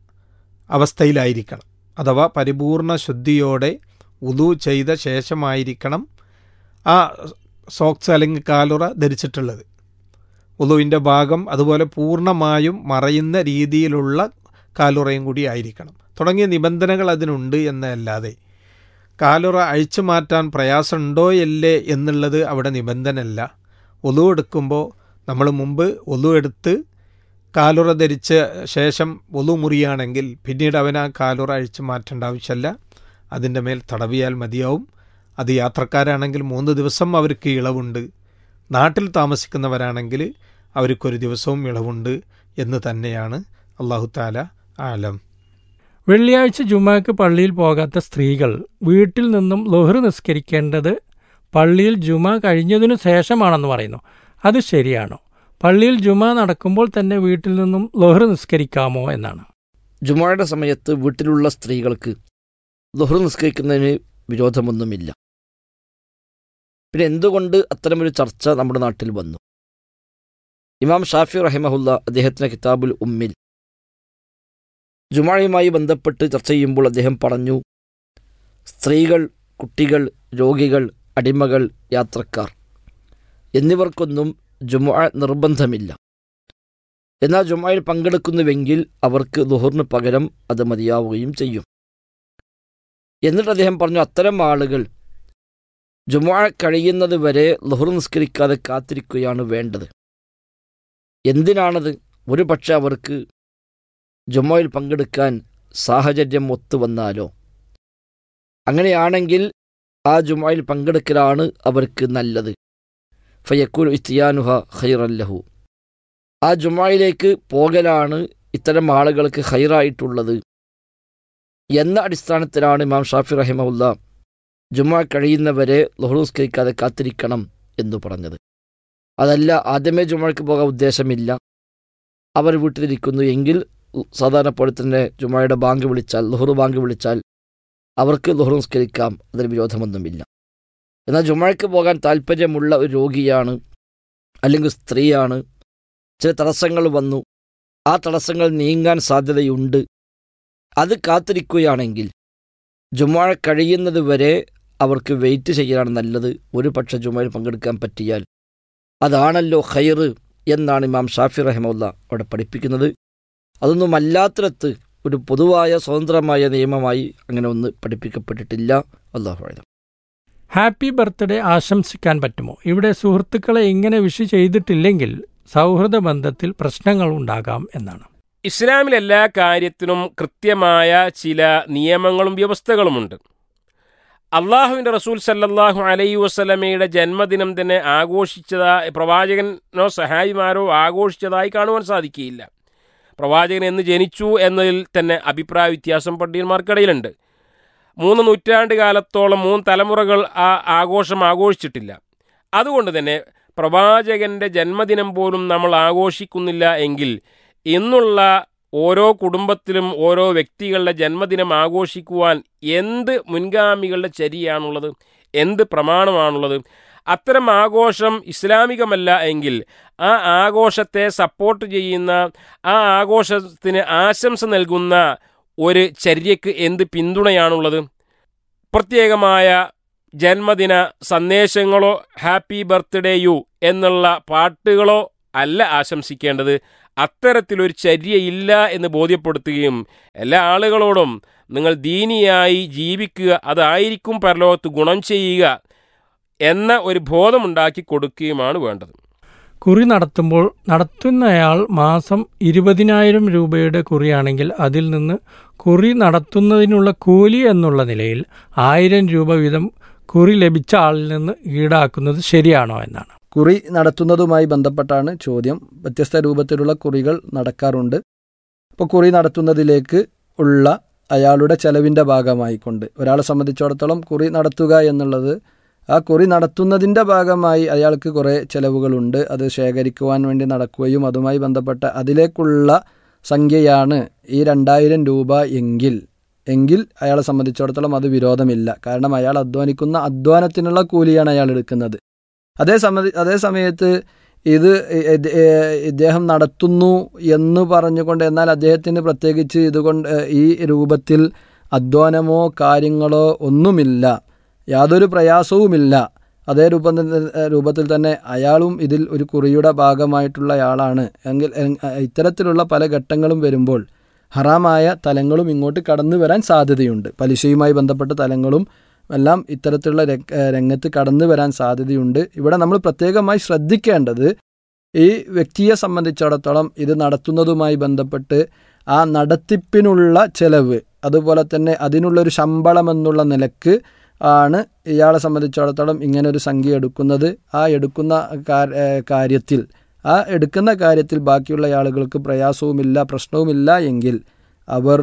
അവസ്ഥയിലായിരിക്കണം അഥവാ പരിപൂർണ ശുദ്ധിയോടെ ഉദു ചെയ്ത ശേഷമായിരിക്കണം ആ സോക്സ് അല്ലെങ്കിൽ കാലുറ ധരിച്ചിട്ടുള്ളത് ഉദുവിൻ്റെ ഭാഗം അതുപോലെ പൂർണ്ണമായും മറയുന്ന രീതിയിലുള്ള കാലുറയും കൂടി ആയിരിക്കണം തുടങ്ങിയ നിബന്ധനകൾ അതിനുണ്ട് എന്നല്ലാതെ കാലുറ അഴിച്ചു മാറ്റാൻ പ്രയാസമുണ്ടോ ഇല്ലേ എന്നുള്ളത് അവിടെ നിബന്ധനയല്ല ഒലു എടുക്കുമ്പോൾ നമ്മൾ മുമ്പ് ഒലു എടുത്ത് കാലുറ ധരിച്ച ശേഷം ഒലു മുറിയാണെങ്കിൽ പിന്നീട് അവൻ ആ കാലുറ അഴിച്ചു മാറ്റേണ്ട ആവശ്യമല്ല അതിൻ്റെ മേൽ തടവിയാൽ മതിയാവും അത് യാത്രക്കാരാണെങ്കിൽ മൂന്ന് ദിവസം അവർക്ക് ഇളവുണ്ട് നാട്ടിൽ താമസിക്കുന്നവരാണെങ്കിൽ അവർക്കൊരു ദിവസവും ഇളവുണ്ട് എന്ന് തന്നെയാണ് അള്ളാഹു താല ആലം വെള്ളിയാഴ്ച ജുമാക്ക് പള്ളിയിൽ പോകാത്ത സ്ത്രീകൾ വീട്ടിൽ നിന്നും ലൊഹർ നിസ്കരിക്കേണ്ടത് പള്ളിയിൽ ജുമ കഴിഞ്ഞതിനു ശേഷമാണെന്ന് പറയുന്നു അത് ശരിയാണോ പള്ളിയിൽ ജുമ നടക്കുമ്പോൾ തന്നെ വീട്ടിൽ നിന്നും ലൊഹർ നിസ്കരിക്കാമോ എന്നാണ് ജുമായുടെ സമയത്ത് വീട്ടിലുള്ള സ്ത്രീകൾക്ക് ദുഹർ നിസ്കരിക്കുന്നതിന് വിരോധമൊന്നുമില്ല പിന്നെ എന്തുകൊണ്ട് അത്തരമൊരു ചർച്ച നമ്മുടെ നാട്ടിൽ വന്നു ഇമാം ഷാഫി റഹിമഹുല്ല അദ്ദേഹത്തിൻ്റെ കിതാബുൽ ഉമ്മിൽ ജുമായുമായി ബന്ധപ്പെട്ട് ചർച്ച ചെയ്യുമ്പോൾ അദ്ദേഹം പറഞ്ഞു സ്ത്രീകൾ കുട്ടികൾ രോഗികൾ അടിമകൾ യാത്രക്കാർ എന്നിവർക്കൊന്നും ജുമുഅ നിർബന്ധമില്ല എന്നാൽ ജുമായിൽ പങ്കെടുക്കുന്നുവെങ്കിൽ അവർക്ക് ദുഹറിന് പകരം അത് മതിയാവുകയും ചെയ്യും എന്നിട്ട് അദ്ദേഹം പറഞ്ഞു അത്തരം ആളുകൾ ജുമുഅ കഴിയുന്നത് വരെ ലുഹർ നിസ്കരിക്കാതെ കാത്തിരിക്കുകയാണ് വേണ്ടത് എന്തിനാണത് ഒരു പക്ഷെ അവർക്ക് ജുമ്മയിൽ പങ്കെടുക്കാൻ സാഹചര്യം ഒത്തുവന്നാലോ അങ്ങനെയാണെങ്കിൽ ആ ജുമയിൽ പങ്കെടുക്കലാണ് അവർക്ക് നല്ലത് ഫയക്കുൽ ഇസ്തിയാനുഹ ഖൈറല്ലഹു ആ ജുമായിലേക്ക് പോകലാണ് ഇത്തരം ആളുകൾക്ക് ഖൈറായിട്ടുള്ളത് എന്ന അടിസ്ഥാനത്തിലാണ് ഇമാം ഷാഫി റഹിമുല്ല ജുമാ കഴിയുന്നവരെ ലഹുസ്കരിക്കാതെ കാത്തിരിക്കണം എന്ന് പറഞ്ഞത് അതല്ല ആദ്യമേ ജുമാക്ക് പോകാൻ ഉദ്ദേശമില്ല അവർ വീട്ടിലിരിക്കുന്നു എങ്കിൽ സാധാരണ പോലെ തന്നെ ജുമായുടെ ബാങ്ക് വിളിച്ചാൽ ലുഹറു ബാങ്ക് വിളിച്ചാൽ അവർക്ക് ലുഹറു നിസ്കരിക്കാം അതിന് വിരോധമൊന്നുമില്ല എന്നാൽ ജുമാക്ക് പോകാൻ താല്പര്യമുള്ള ഒരു രോഗിയാണ് അല്ലെങ്കിൽ സ്ത്രീയാണ് ചില തടസ്സങ്ങൾ വന്നു ആ തടസ്സങ്ങൾ നീങ്ങാൻ സാധ്യതയുണ്ട് അത് കാത്തിരിക്കുകയാണെങ്കിൽ ജുമാ കഴിയുന്നത് വരെ അവർക്ക് വെയിറ്റ് ചെയ്യാനാണ് നല്ലത് ഒരു പക്ഷെ ജുമയിൽ പങ്കെടുക്കാൻ പറ്റിയാൽ അതാണല്ലോ ഖൈറ് എന്നാണ് ഇമാം ഷാഫി റഹമുല്ല അവിടെ പഠിപ്പിക്കുന്നത് അതൊന്നുമല്ലാത്തിടത്ത് ഒരു പൊതുവായ സ്വതന്ത്രമായ നിയമമായി അങ്ങനെ ഒന്ന് പഠിപ്പിക്കപ്പെട്ടിട്ടില്ല അള്ളാഹു അഴം ഹാപ്പി ബർത്ത്ഡേ ആശംസിക്കാൻ പറ്റുമോ ഇവിടെ സുഹൃത്തുക്കളെ ഇങ്ങനെ വിഷ് ചെയ്തിട്ടില്ലെങ്കിൽ സൗഹൃദ ബന്ധത്തിൽ പ്രശ്നങ്ങൾ ഉണ്ടാകാം എന്നാണ് ഇസ്ലാമിൽ എല്ലാ കാര്യത്തിനും കൃത്യമായ ചില നിയമങ്ങളും വ്യവസ്ഥകളുമുണ്ട് അള്ളാഹുവിൻ്റെ റസൂൽ സല്ലല്ലാഹു അലൈ വസ്ലമയുടെ ജന്മദിനം തന്നെ ആഘോഷിച്ചതായി പ്രവാചകനോ സഹായിമാരോ ആഘോഷിച്ചതായി കാണുവാൻ സാധിക്കുകയില്ല പ്രവാചകൻ എന്ന് ജനിച്ചു എന്നതിൽ തന്നെ അഭിപ്രായ വ്യത്യാസം പണ്ഡിതന്മാർക്കിടയിലുണ്ട് മൂന്ന് നൂറ്റാണ്ട് കാലത്തോളം മൂന്ന് തലമുറകൾ ആ ആഘോഷം ആഘോഷിച്ചിട്ടില്ല അതുകൊണ്ട് തന്നെ പ്രവാചകന്റെ ജന്മദിനം പോലും നമ്മൾ ആഘോഷിക്കുന്നില്ല എങ്കിൽ ഇന്നുള്ള ഓരോ കുടുംബത്തിലും ഓരോ വ്യക്തികളുടെ ജന്മദിനം ആഘോഷിക്കുവാൻ എന്ത് മുൻഗാമികളുടെ ചരിയാണുള്ളത് എന്ത് പ്രമാണമാണുള്ളത് അത്തരം ആഘോഷം ഇസ്ലാമികമല്ല എങ്കിൽ ആ ആഘോഷത്തെ സപ്പോർട്ട് ചെയ്യുന്ന ആ ആഘോഷത്തിന് ആശംസ നൽകുന്ന ഒരു ചര്യക്ക് എന്ത് പിന്തുണയാണുള്ളത് പ്രത്യേകമായ ജന്മദിന സന്ദേശങ്ങളോ ഹാപ്പി ബർത്ത്ഡേ യു എന്നുള്ള പാട്ടുകളോ അല്ല ആശംസിക്കേണ്ടത് അത്തരത്തിലൊരു ചര്യയില്ല എന്ന് ബോധ്യപ്പെടുത്തുകയും എല്ലാ ആളുകളോടും നിങ്ങൾ ദീനിയായി ജീവിക്കുക അതായിരിക്കും പരലോകത്ത് ഗുണം ചെയ്യുക എന്ന ഒരു ബോധമുണ്ടാക്കി കൊടുക്കുകയുമാണ് വേണ്ടത് കുറി നടത്തുമ്പോൾ നടത്തുന്നയാൾ മാസം ഇരുപതിനായിരം രൂപയുടെ കുറിയാണെങ്കിൽ അതിൽ നിന്ന് കുറി നടത്തുന്നതിനുള്ള കൂലി എന്നുള്ള നിലയിൽ ആയിരം രൂപ വീതം കുറി ലഭിച്ച ആളിൽ നിന്ന് ഈടാക്കുന്നത് ശരിയാണോ എന്നാണ് കുറി നടത്തുന്നതുമായി ബന്ധപ്പെട്ടാണ് ചോദ്യം വ്യത്യസ്ത രൂപത്തിലുള്ള കുറികൾ നടക്കാറുണ്ട് അപ്പോൾ കുറി നടത്തുന്നതിലേക്ക് ഉള്ള അയാളുടെ ചെലവിൻ്റെ ഭാഗമായിക്കൊണ്ട് ഒരാളെ സംബന്ധിച്ചിടത്തോളം കുറി നടത്തുക എന്നുള്ളത് ആ കുറി നടത്തുന്നതിൻ്റെ ഭാഗമായി അയാൾക്ക് കുറേ ചെലവുകളുണ്ട് അത് ശേഖരിക്കുവാൻ വേണ്ടി നടക്കുകയും അതുമായി ബന്ധപ്പെട്ട അതിലേക്കുള്ള സംഖ്യയാണ് ഈ രണ്ടായിരം രൂപ എങ്കിൽ എങ്കിൽ അയാളെ സംബന്ധിച്ചിടത്തോളം അത് വിരോധമില്ല കാരണം അയാൾ അധ്വാനിക്കുന്ന അധ്വാനത്തിനുള്ള കൂലിയാണ് അയാൾ എടുക്കുന്നത് അതേ സമയ അതേ സമയത്ത് ഇത് ഇത് ഇദ്ദേഹം നടത്തുന്നു എന്ന് പറഞ്ഞുകൊണ്ട് എന്നാൽ അദ്ദേഹത്തിന് പ്രത്യേകിച്ച് ഇതുകൊണ്ട് ഈ രൂപത്തിൽ അധ്വാനമോ കാര്യങ്ങളോ ഒന്നുമില്ല യാതൊരു പ്രയാസവുമില്ല അതേ രൂപം രൂപത്തിൽ തന്നെ അയാളും ഇതിൽ ഒരു കുറിയുടെ ഭാഗമായിട്ടുള്ള ആളാണ് എങ്കിൽ ഇത്തരത്തിലുള്ള പല ഘട്ടങ്ങളും വരുമ്പോൾ ഹറാമായ തലങ്ങളും ഇങ്ങോട്ട് കടന്നു വരാൻ സാധ്യതയുണ്ട് പലിശയുമായി ബന്ധപ്പെട്ട തലങ്ങളും എല്ലാം ഇത്തരത്തിലുള്ള രംഗത്ത് കടന്നു വരാൻ സാധ്യതയുണ്ട് ഇവിടെ നമ്മൾ പ്രത്യേകമായി ശ്രദ്ധിക്കേണ്ടത് ഈ വ്യക്തിയെ സംബന്ധിച്ചിടത്തോളം ഇത് നടത്തുന്നതുമായി ബന്ധപ്പെട്ട് ആ നടത്തിപ്പിനുള്ള ചെലവ് അതുപോലെ തന്നെ അതിനുള്ളൊരു ശമ്പളം എന്നുള്ള നിലക്ക് ആണ് ഇയാളെ സംബന്ധിച്ചിടത്തോളം ഇങ്ങനെ ഒരു സംഖ്യ എടുക്കുന്നത് ആ എടുക്കുന്ന കാര്യത്തിൽ ആ എടുക്കുന്ന കാര്യത്തിൽ ബാക്കിയുള്ള ആളുകൾക്ക് പ്രയാസവുമില്ല പ്രശ്നവുമില്ല എങ്കിൽ അവർ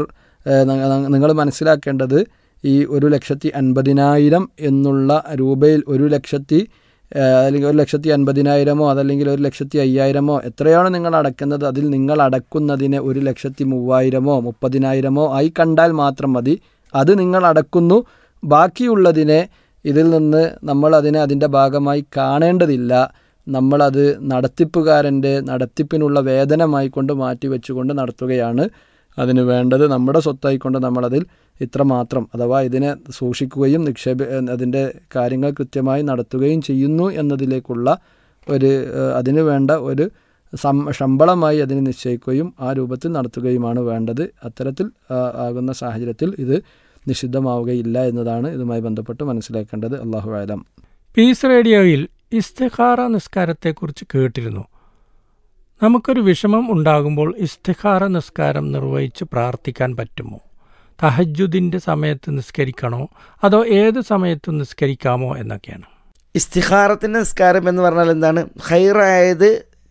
നിങ്ങൾ മനസ്സിലാക്കേണ്ടത് ഈ ഒരു ലക്ഷത്തി അൻപതിനായിരം എന്നുള്ള രൂപയിൽ ഒരു ലക്ഷത്തി അല്ലെങ്കിൽ ഒരു ലക്ഷത്തി അൻപതിനായിരമോ അതല്ലെങ്കിൽ ഒരു ലക്ഷത്തി അയ്യായിരമോ എത്രയാണോ നിങ്ങൾ അടക്കുന്നത് അതിൽ നിങ്ങൾ അടക്കുന്നതിനെ ഒരു ലക്ഷത്തി മൂവായിരമോ മുപ്പതിനായിരമോ ആയി കണ്ടാൽ മാത്രം മതി അത് നിങ്ങൾ അടക്കുന്നു ബാക്കിയുള്ളതിനെ ഇതിൽ നിന്ന് നമ്മൾ അതിനെ അതിൻ്റെ ഭാഗമായി കാണേണ്ടതില്ല നമ്മളത് നടത്തിപ്പുകാരൻ്റെ നടത്തിപ്പിനുള്ള വേതനമായി കൊണ്ട് മാറ്റി വെച്ചുകൊണ്ട് നടത്തുകയാണ് അതിന് വേണ്ടത് നമ്മുടെ സ്വത്തായിക്കൊണ്ട് നമ്മളതിൽ ഇത്രമാത്രം അഥവാ ഇതിനെ സൂക്ഷിക്കുകയും നിക്ഷേപ അതിൻ്റെ കാര്യങ്ങൾ കൃത്യമായി നടത്തുകയും ചെയ്യുന്നു എന്നതിലേക്കുള്ള ഒരു അതിന് വേണ്ട ഒരു സം ശമ്പളമായി അതിനെ നിശ്ചയിക്കുകയും ആ രൂപത്തിൽ നടത്തുകയുമാണ് വേണ്ടത് അത്തരത്തിൽ ആകുന്ന സാഹചര്യത്തിൽ ഇത് നിഷിദ്ധമാവുകയില്ല എന്നതാണ് ഇതുമായി ബന്ധപ്പെട്ട് മനസ്സിലാക്കേണ്ടത് അള്ളാഹു ആലം പീസ് റേഡിയോയിൽ ഇസ്തിഖാറ നിസ്കാരത്തെക്കുറിച്ച് കേട്ടിരുന്നു നമുക്കൊരു വിഷമം ഉണ്ടാകുമ്പോൾ ഇസ്തിഖാറ നിസ്കാരം നിർവഹിച്ച് പ്രാർത്ഥിക്കാൻ പറ്റുമോ തഹജുദിൻ്റെ സമയത്ത് നിസ്കരിക്കണോ അതോ ഏത് സമയത്തും നിസ്കരിക്കാമോ എന്നൊക്കെയാണ് ഇസ്തിഖാറത്തിൻ്റെ നിസ്കാരം എന്ന് പറഞ്ഞാൽ എന്താണ് ഹൈറായത്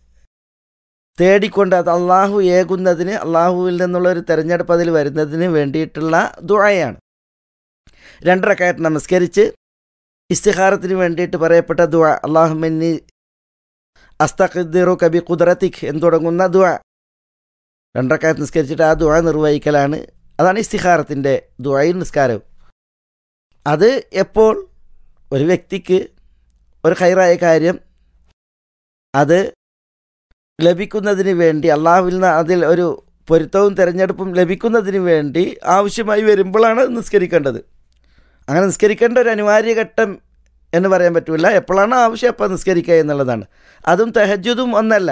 തേടിക്കൊണ്ട് അത് അള്ളാഹു ഏകുന്നതിന് അള്ളാഹുവിൽ നിന്നുള്ള ഒരു തെരഞ്ഞെടുപ്പ് അതിൽ വരുന്നതിന് വേണ്ടിയിട്ടുള്ള ദുഴയാണ് രണ്ടരക്കായിട്ട് നമസ്കരിച്ച് ഇസ്തിഹാരത്തിന് വേണ്ടിയിട്ട് പറയപ്പെട്ട ദുവ അള്ളാഹുമന്നി അസ്തഖിറു കബി കുദറത്തിഖ് എന്ന് തുടങ്ങുന്ന ദുവ രണ്ടരക്കായത്ത് നിസ്കരിച്ചിട്ട് ആ ദുവ നിർവഹിക്കലാണ് അതാണ് ഇസ്തിഹാരത്തിൻ്റെ ദുവയും നിസ്കാരവും അത് എപ്പോൾ ഒരു വ്യക്തിക്ക് ഒരു ഹൈറായ കാര്യം അത് ലഭിക്കുന്നതിന് വേണ്ടി അള്ളാഹുവിൽ നിന്ന് അതിൽ ഒരു പൊരുത്തവും തിരഞ്ഞെടുപ്പും ലഭിക്കുന്നതിന് വേണ്ടി ആവശ്യമായി വരുമ്പോഴാണ് നിസ്കരിക്കേണ്ടത് അങ്ങനെ നിസ്കരിക്കേണ്ട ഒരു അനിവാര്യ ഘട്ടം എന്ന് പറയാൻ പറ്റില്ല എപ്പോഴാണ് ആവശ്യം അപ്പോൾ നിസ്കരിക്കുക എന്നുള്ളതാണ് അതും തെഹജുദും ഒന്നല്ല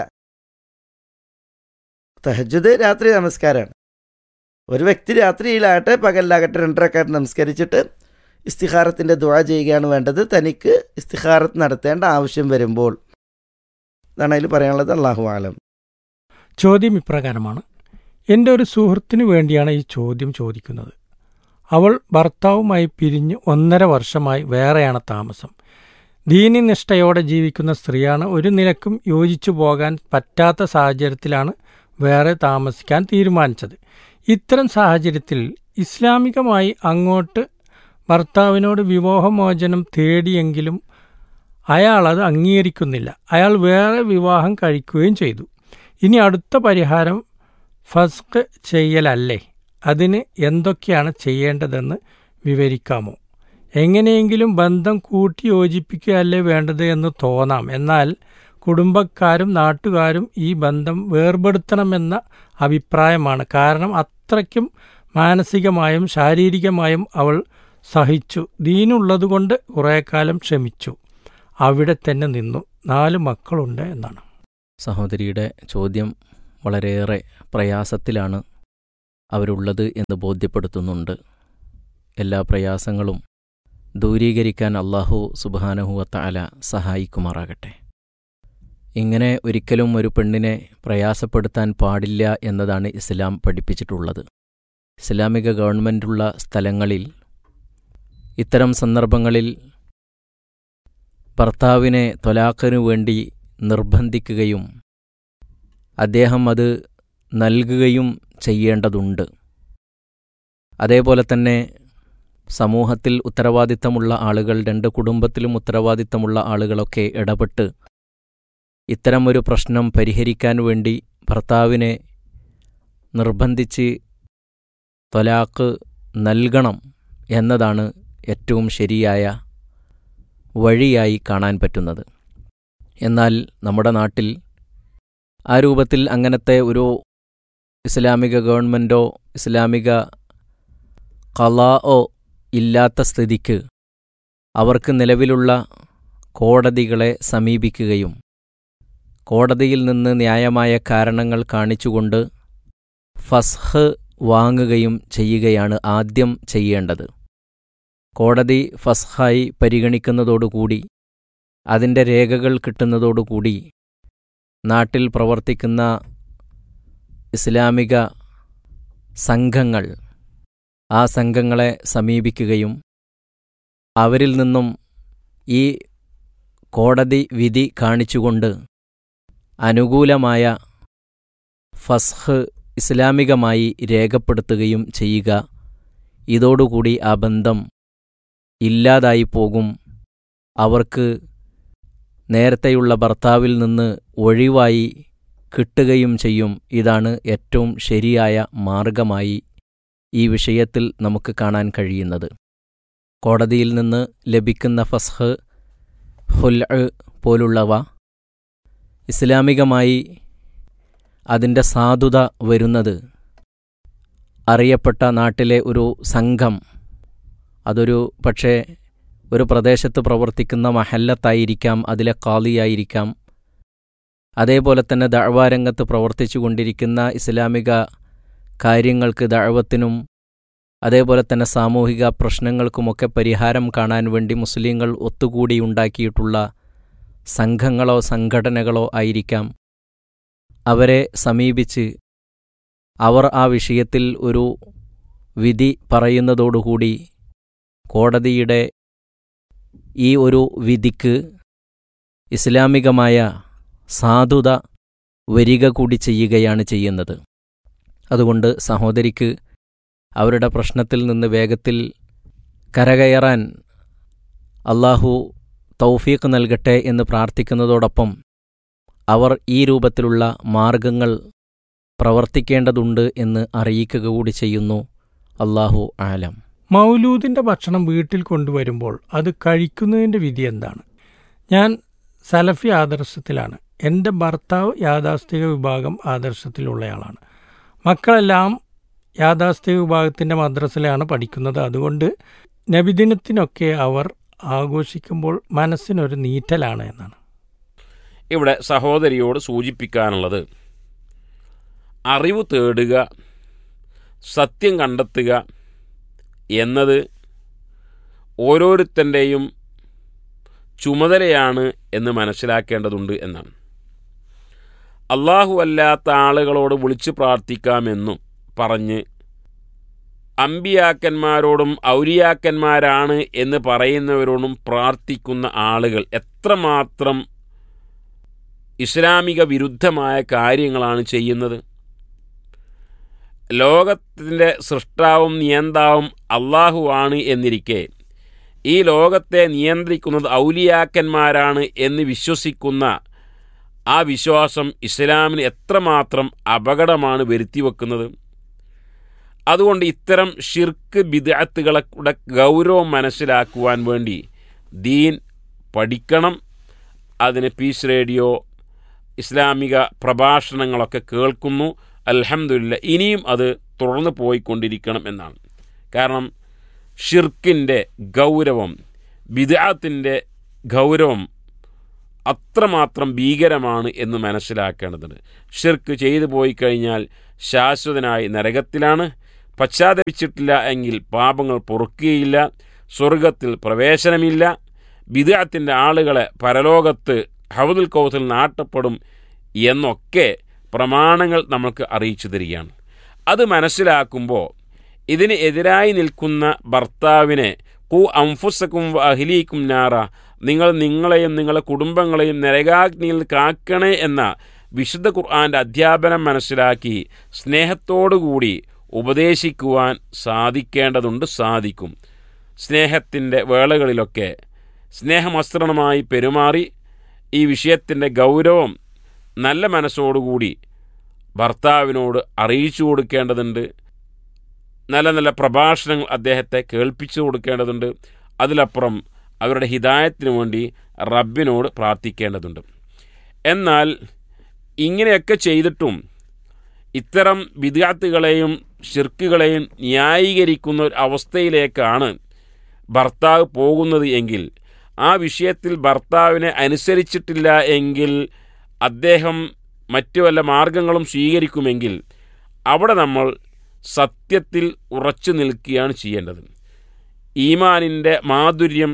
തെഹജുദ് രാത്രി നമസ്കാരമാണ് ഒരു വ്യക്തി രാത്രിയിലാകട്ടെ പകലിലാകട്ടെ രണ്ടരക്കാട്ട് നമസ്കരിച്ചിട്ട് ഇസ്തിഹാരത്തിൻ്റെ ദുഴ ചെയ്യുകയാണ് വേണ്ടത് തനിക്ക് ഇസ്തിഹാരത്ത് നടത്തേണ്ട ആവശ്യം വരുമ്പോൾ ഇതാണ് അതിൽ പറയാനുള്ളത് അള്ളാഹു ആലം ചോദ്യം ഇപ്രകാരമാണ് എൻ്റെ ഒരു സുഹൃത്തിനു വേണ്ടിയാണ് ഈ ചോദ്യം ചോദിക്കുന്നത് അവൾ ഭർത്താവുമായി പിരിഞ്ഞ് ഒന്നര വർഷമായി വേറെയാണ് താമസം ദീനിനിഷ്ഠയോടെ ജീവിക്കുന്ന സ്ത്രീയാണ് ഒരു നിലക്കും യോജിച്ചു പോകാൻ പറ്റാത്ത സാഹചര്യത്തിലാണ് വേറെ താമസിക്കാൻ തീരുമാനിച്ചത് ഇത്തരം സാഹചര്യത്തിൽ ഇസ്ലാമികമായി അങ്ങോട്ട് ഭർത്താവിനോട് വിവാഹമോചനം തേടിയെങ്കിലും അയാൾ അത് അംഗീകരിക്കുന്നില്ല അയാൾ വേറെ വിവാഹം കഴിക്കുകയും ചെയ്തു ഇനി അടുത്ത പരിഹാരം ഫസ്ക് ചെയ്യലല്ലേ അതിന് എന്തൊക്കെയാണ് ചെയ്യേണ്ടതെന്ന് വിവരിക്കാമോ എങ്ങനെയെങ്കിലും ബന്ധം കൂട്ടി യോജിപ്പിക്കുകയല്ലേ വേണ്ടത് എന്ന് തോന്നാം എന്നാൽ കുടുംബക്കാരും നാട്ടുകാരും ഈ ബന്ധം വേർപെടുത്തണമെന്ന അഭിപ്രായമാണ് കാരണം അത്രയ്ക്കും മാനസികമായും ശാരീരികമായും അവൾ സഹിച്ചു ദീനുള്ളതുകൊണ്ട് കുറേ കാലം ക്ഷമിച്ചു അവിടെ തന്നെ നിന്നു നാല് മക്കളുണ്ട് എന്നാണ് സഹോദരിയുടെ ചോദ്യം വളരെയേറെ പ്രയാസത്തിലാണ് അവരുള്ളത് എന്ന് ബോധ്യപ്പെടുത്തുന്നുണ്ട് എല്ലാ പ്രയാസങ്ങളും ദൂരീകരിക്കാൻ അള്ളാഹു സുബാനഹുവത്ത അല സഹായിക്കുമാറാകട്ടെ ഇങ്ങനെ ഒരിക്കലും ഒരു പെണ്ണിനെ പ്രയാസപ്പെടുത്താൻ പാടില്ല എന്നതാണ് ഇസ്ലാം പഠിപ്പിച്ചിട്ടുള്ളത് ഇസ്ലാമിക ഗവൺമെൻറ്റുള്ള സ്ഥലങ്ങളിൽ ഇത്തരം സന്ദർഭങ്ങളിൽ ഭർത്താവിനെ തൊലാഖിനു വേണ്ടി നിർബന്ധിക്കുകയും അദ്ദേഹം അത് നൽകുകയും ചെയ്യേണ്ടതുണ്ട് അതേപോലെ തന്നെ സമൂഹത്തിൽ ഉത്തരവാദിത്തമുള്ള ആളുകൾ രണ്ട് കുടുംബത്തിലും ഉത്തരവാദിത്തമുള്ള ആളുകളൊക്കെ ഇടപെട്ട് ഇത്തരം ഒരു പ്രശ്നം പരിഹരിക്കാൻ വേണ്ടി ഭർത്താവിനെ നിർബന്ധിച്ച് തൊലാക്ക് നൽകണം എന്നതാണ് ഏറ്റവും ശരിയായ വഴിയായി കാണാൻ പറ്റുന്നത് എന്നാൽ നമ്മുടെ നാട്ടിൽ ആ രൂപത്തിൽ അങ്ങനത്തെ ഒരു ഇസ്ലാമിക ഗവൺമെൻറ്റോ ഇസ്ലാമിക കലാഓ ഇല്ലാത്ത സ്ഥിതിക്ക് അവർക്ക് നിലവിലുള്ള കോടതികളെ സമീപിക്കുകയും കോടതിയിൽ നിന്ന് ന്യായമായ കാരണങ്ങൾ കാണിച്ചുകൊണ്ട് ഫസ്ഹ് വാങ്ങുകയും ചെയ്യുകയാണ് ആദ്യം ചെയ്യേണ്ടത് കോടതി ഫസ്ഹായി പരിഗണിക്കുന്നതോടുകൂടി അതിൻ്റെ രേഖകൾ കിട്ടുന്നതോടുകൂടി നാട്ടിൽ പ്രവർത്തിക്കുന്ന ഇസ്ലാമിക സംഘങ്ങൾ ആ സംഘങ്ങളെ സമീപിക്കുകയും അവരിൽ നിന്നും ഈ കോടതി വിധി കാണിച്ചുകൊണ്ട് അനുകൂലമായ ഫസ്ഹ് ഇസ്ലാമികമായി രേഖപ്പെടുത്തുകയും ചെയ്യുക ഇതോടുകൂടി ആ ബന്ധം ഇല്ലാതായി പോകും അവർക്ക് നേരത്തെയുള്ള ഭർത്താവിൽ നിന്ന് ഒഴിവായി കിട്ടുകയും ചെയ്യും ഇതാണ് ഏറ്റവും ശരിയായ മാർഗമായി ഈ വിഷയത്തിൽ നമുക്ക് കാണാൻ കഴിയുന്നത് കോടതിയിൽ നിന്ന് ലഭിക്കുന്ന ഫസ്ഹ് ഹുൽ പോലുള്ളവ ഇസ്ലാമികമായി അതിൻ്റെ സാധുത വരുന്നത് അറിയപ്പെട്ട നാട്ടിലെ ഒരു സംഘം അതൊരു പക്ഷേ ഒരു പ്രദേശത്ത് പ്രവർത്തിക്കുന്ന മഹല്ലത്തായിരിക്കാം അതിലെ കാളിയായിരിക്കാം അതേപോലെ തന്നെ ദഅവാരംഗത്ത് പ്രവർത്തിച്ചു കൊണ്ടിരിക്കുന്ന ഇസ്ലാമിക കാര്യങ്ങൾക്ക് ദഅവത്തിനും അതേപോലെ തന്നെ സാമൂഹിക പ്രശ്നങ്ങൾക്കുമൊക്കെ പരിഹാരം കാണാൻ വേണ്ടി മുസ്ലിങ്ങൾ ഒത്തുകൂടി ഉണ്ടാക്കിയിട്ടുള്ള സംഘങ്ങളോ സംഘടനകളോ ആയിരിക്കാം അവരെ സമീപിച്ച് അവർ ആ വിഷയത്തിൽ ഒരു വിധി പറയുന്നതോടുകൂടി കോടതിയുടെ ഈ ഒരു വിധിക്ക് ഇസ്ലാമികമായ സാധുത വരിക കൂടി ചെയ്യുകയാണ് ചെയ്യുന്നത് അതുകൊണ്ട് സഹോദരിക്ക് അവരുടെ പ്രശ്നത്തിൽ നിന്ന് വേഗത്തിൽ കരകയറാൻ അള്ളാഹു തൗഫീഖ് നൽകട്ടെ എന്ന് പ്രാർത്ഥിക്കുന്നതോടൊപ്പം അവർ ഈ രൂപത്തിലുള്ള മാർഗങ്ങൾ പ്രവർത്തിക്കേണ്ടതുണ്ട് എന്ന് അറിയിക്കുക കൂടി ചെയ്യുന്നു അള്ളാഹു ആലം മൗലൂദിൻ്റെ ഭക്ഷണം വീട്ടിൽ കൊണ്ടുവരുമ്പോൾ അത് കഴിക്കുന്നതിൻ്റെ വിധി എന്താണ് ഞാൻ സലഫി ആദർശത്തിലാണ് എൻ്റെ ഭർത്താവ് യാഥാസ്ഥിക വിഭാഗം ആദർശത്തിലുള്ളയാളാണ് മക്കളെല്ലാം യാഥാസ്ഥിക വിഭാഗത്തിൻ്റെ മദ്രസയിലാണ് പഠിക്കുന്നത് അതുകൊണ്ട് നബിദിനത്തിനൊക്കെ അവർ ആഘോഷിക്കുമ്പോൾ മനസ്സിനൊരു നീറ്റലാണ് എന്നാണ് ഇവിടെ സഹോദരിയോട് സൂചിപ്പിക്കാനുള്ളത് അറിവ് തേടുക സത്യം കണ്ടെത്തുക എന്നത് ഓരോരുത്തൻ്റെയും ചുമതലയാണ് എന്ന് മനസ്സിലാക്കേണ്ടതുണ്ട് എന്നാണ് അള്ളാഹു അല്ലാത്ത ആളുകളോട് വിളിച്ചു പ്രാർത്ഥിക്കാമെന്നും പറഞ്ഞ് അമ്പിയാക്കന്മാരോടും ഔലിയാക്കന്മാരാണ് എന്ന് പറയുന്നവരോടും പ്രാർത്ഥിക്കുന്ന ആളുകൾ എത്രമാത്രം ഇസ്ലാമിക വിരുദ്ധമായ കാര്യങ്ങളാണ് ചെയ്യുന്നത് ലോകത്തിൻ്റെ സൃഷ്ടാവും നിയന്താവും അള്ളാഹുവാണ് എന്നിരിക്കെ ഈ ലോകത്തെ നിയന്ത്രിക്കുന്നത് ഔലിയാക്കന്മാരാണ് എന്ന് വിശ്വസിക്കുന്ന ആ വിശ്വാസം ഇസ്ലാമിന് എത്രമാത്രം അപകടമാണ് വരുത്തിവെക്കുന്നത് അതുകൊണ്ട് ഇത്തരം ഷിർക്ക് ബിദഅത്തുകളുടെ ഗൗരവം മനസ്സിലാക്കുവാൻ വേണ്ടി ദീൻ പഠിക്കണം അതിന് പീസ് റേഡിയോ ഇസ്ലാമിക പ്രഭാഷണങ്ങളൊക്കെ കേൾക്കുന്നു അൽഹംദുലില്ല ഇനിയും അത് തുടർന്ന് പോയിക്കൊണ്ടിരിക്കണം എന്നാണ് കാരണം ഷിർക്കിൻ്റെ ഗൗരവം ബിദാത്തിൻ്റെ ഗൗരവം അത്രമാത്രം ഭീകരമാണ് എന്ന് മനസ്സിലാക്കേണ്ടതുണ്ട് ഷിർക്ക് ചെയ്തു പോയി കഴിഞ്ഞാൽ ശാശ്വതനായി നരകത്തിലാണ് പശ്ചാത്തപിച്ചിട്ടില്ല എങ്കിൽ പാപങ്ങൾ പൊറുക്കുകയില്ല സ്വർഗത്തിൽ പ്രവേശനമില്ല ബിദാത്തിൻ്റെ ആളുകളെ പരലോകത്ത് ഹൗദുൽ കൗത്തിൽ നാട്ടപ്പെടും എന്നൊക്കെ പ്രമാണങ്ങൾ നമുക്ക് അറിയിച്ചു തരികയാണ് അത് മനസ്സിലാക്കുമ്പോൾ ഇതിന് എതിരായി നിൽക്കുന്ന ഭർത്താവിനെ കു അംഫുസക്കും അഹിലീക്കും നാറ നിങ്ങൾ നിങ്ങളെയും നിങ്ങളുടെ കുടുംബങ്ങളെയും നരകാഗ്നിയിൽ കാക്കണേ എന്ന വിശുദ്ധ ഖുർആന്റെ അധ്യാപനം മനസ്സിലാക്കി സ്നേഹത്തോടുകൂടി ഉപദേശിക്കുവാൻ സാധിക്കേണ്ടതുണ്ട് സാധിക്കും സ്നേഹത്തിൻ്റെ വേളകളിലൊക്കെ സ്നേഹമസ്ത്രണമായി പെരുമാറി ഈ വിഷയത്തിൻ്റെ ഗൗരവം നല്ല മനസ്സോടുകൂടി ഭർത്താവിനോട് അറിയിച്ചു കൊടുക്കേണ്ടതുണ്ട് നല്ല നല്ല പ്രഭാഷണങ്ങൾ അദ്ദേഹത്തെ കേൾപ്പിച്ചു കൊടുക്കേണ്ടതുണ്ട് അതിലപ്പുറം അവരുടെ ഹിതായത്തിന് വേണ്ടി റബ്ബിനോട് പ്രാർത്ഥിക്കേണ്ടതുണ്ട് എന്നാൽ ഇങ്ങനെയൊക്കെ ചെയ്തിട്ടും ഇത്തരം വിദ്യാർത്ഥികളെയും ഷിർക്കുകളെയും ന്യായീകരിക്കുന്ന ഒരു അവസ്ഥയിലേക്കാണ് ഭർത്താവ് പോകുന്നത് എങ്കിൽ ആ വിഷയത്തിൽ ഭർത്താവിനെ അനുസരിച്ചിട്ടില്ല എങ്കിൽ അദ്ദേഹം മറ്റു വല്ല മാർഗങ്ങളും സ്വീകരിക്കുമെങ്കിൽ അവിടെ നമ്മൾ സത്യത്തിൽ ഉറച്ചു നിൽക്കുകയാണ് ചെയ്യേണ്ടത് ഈമാനിൻ്റെ മാധുര്യം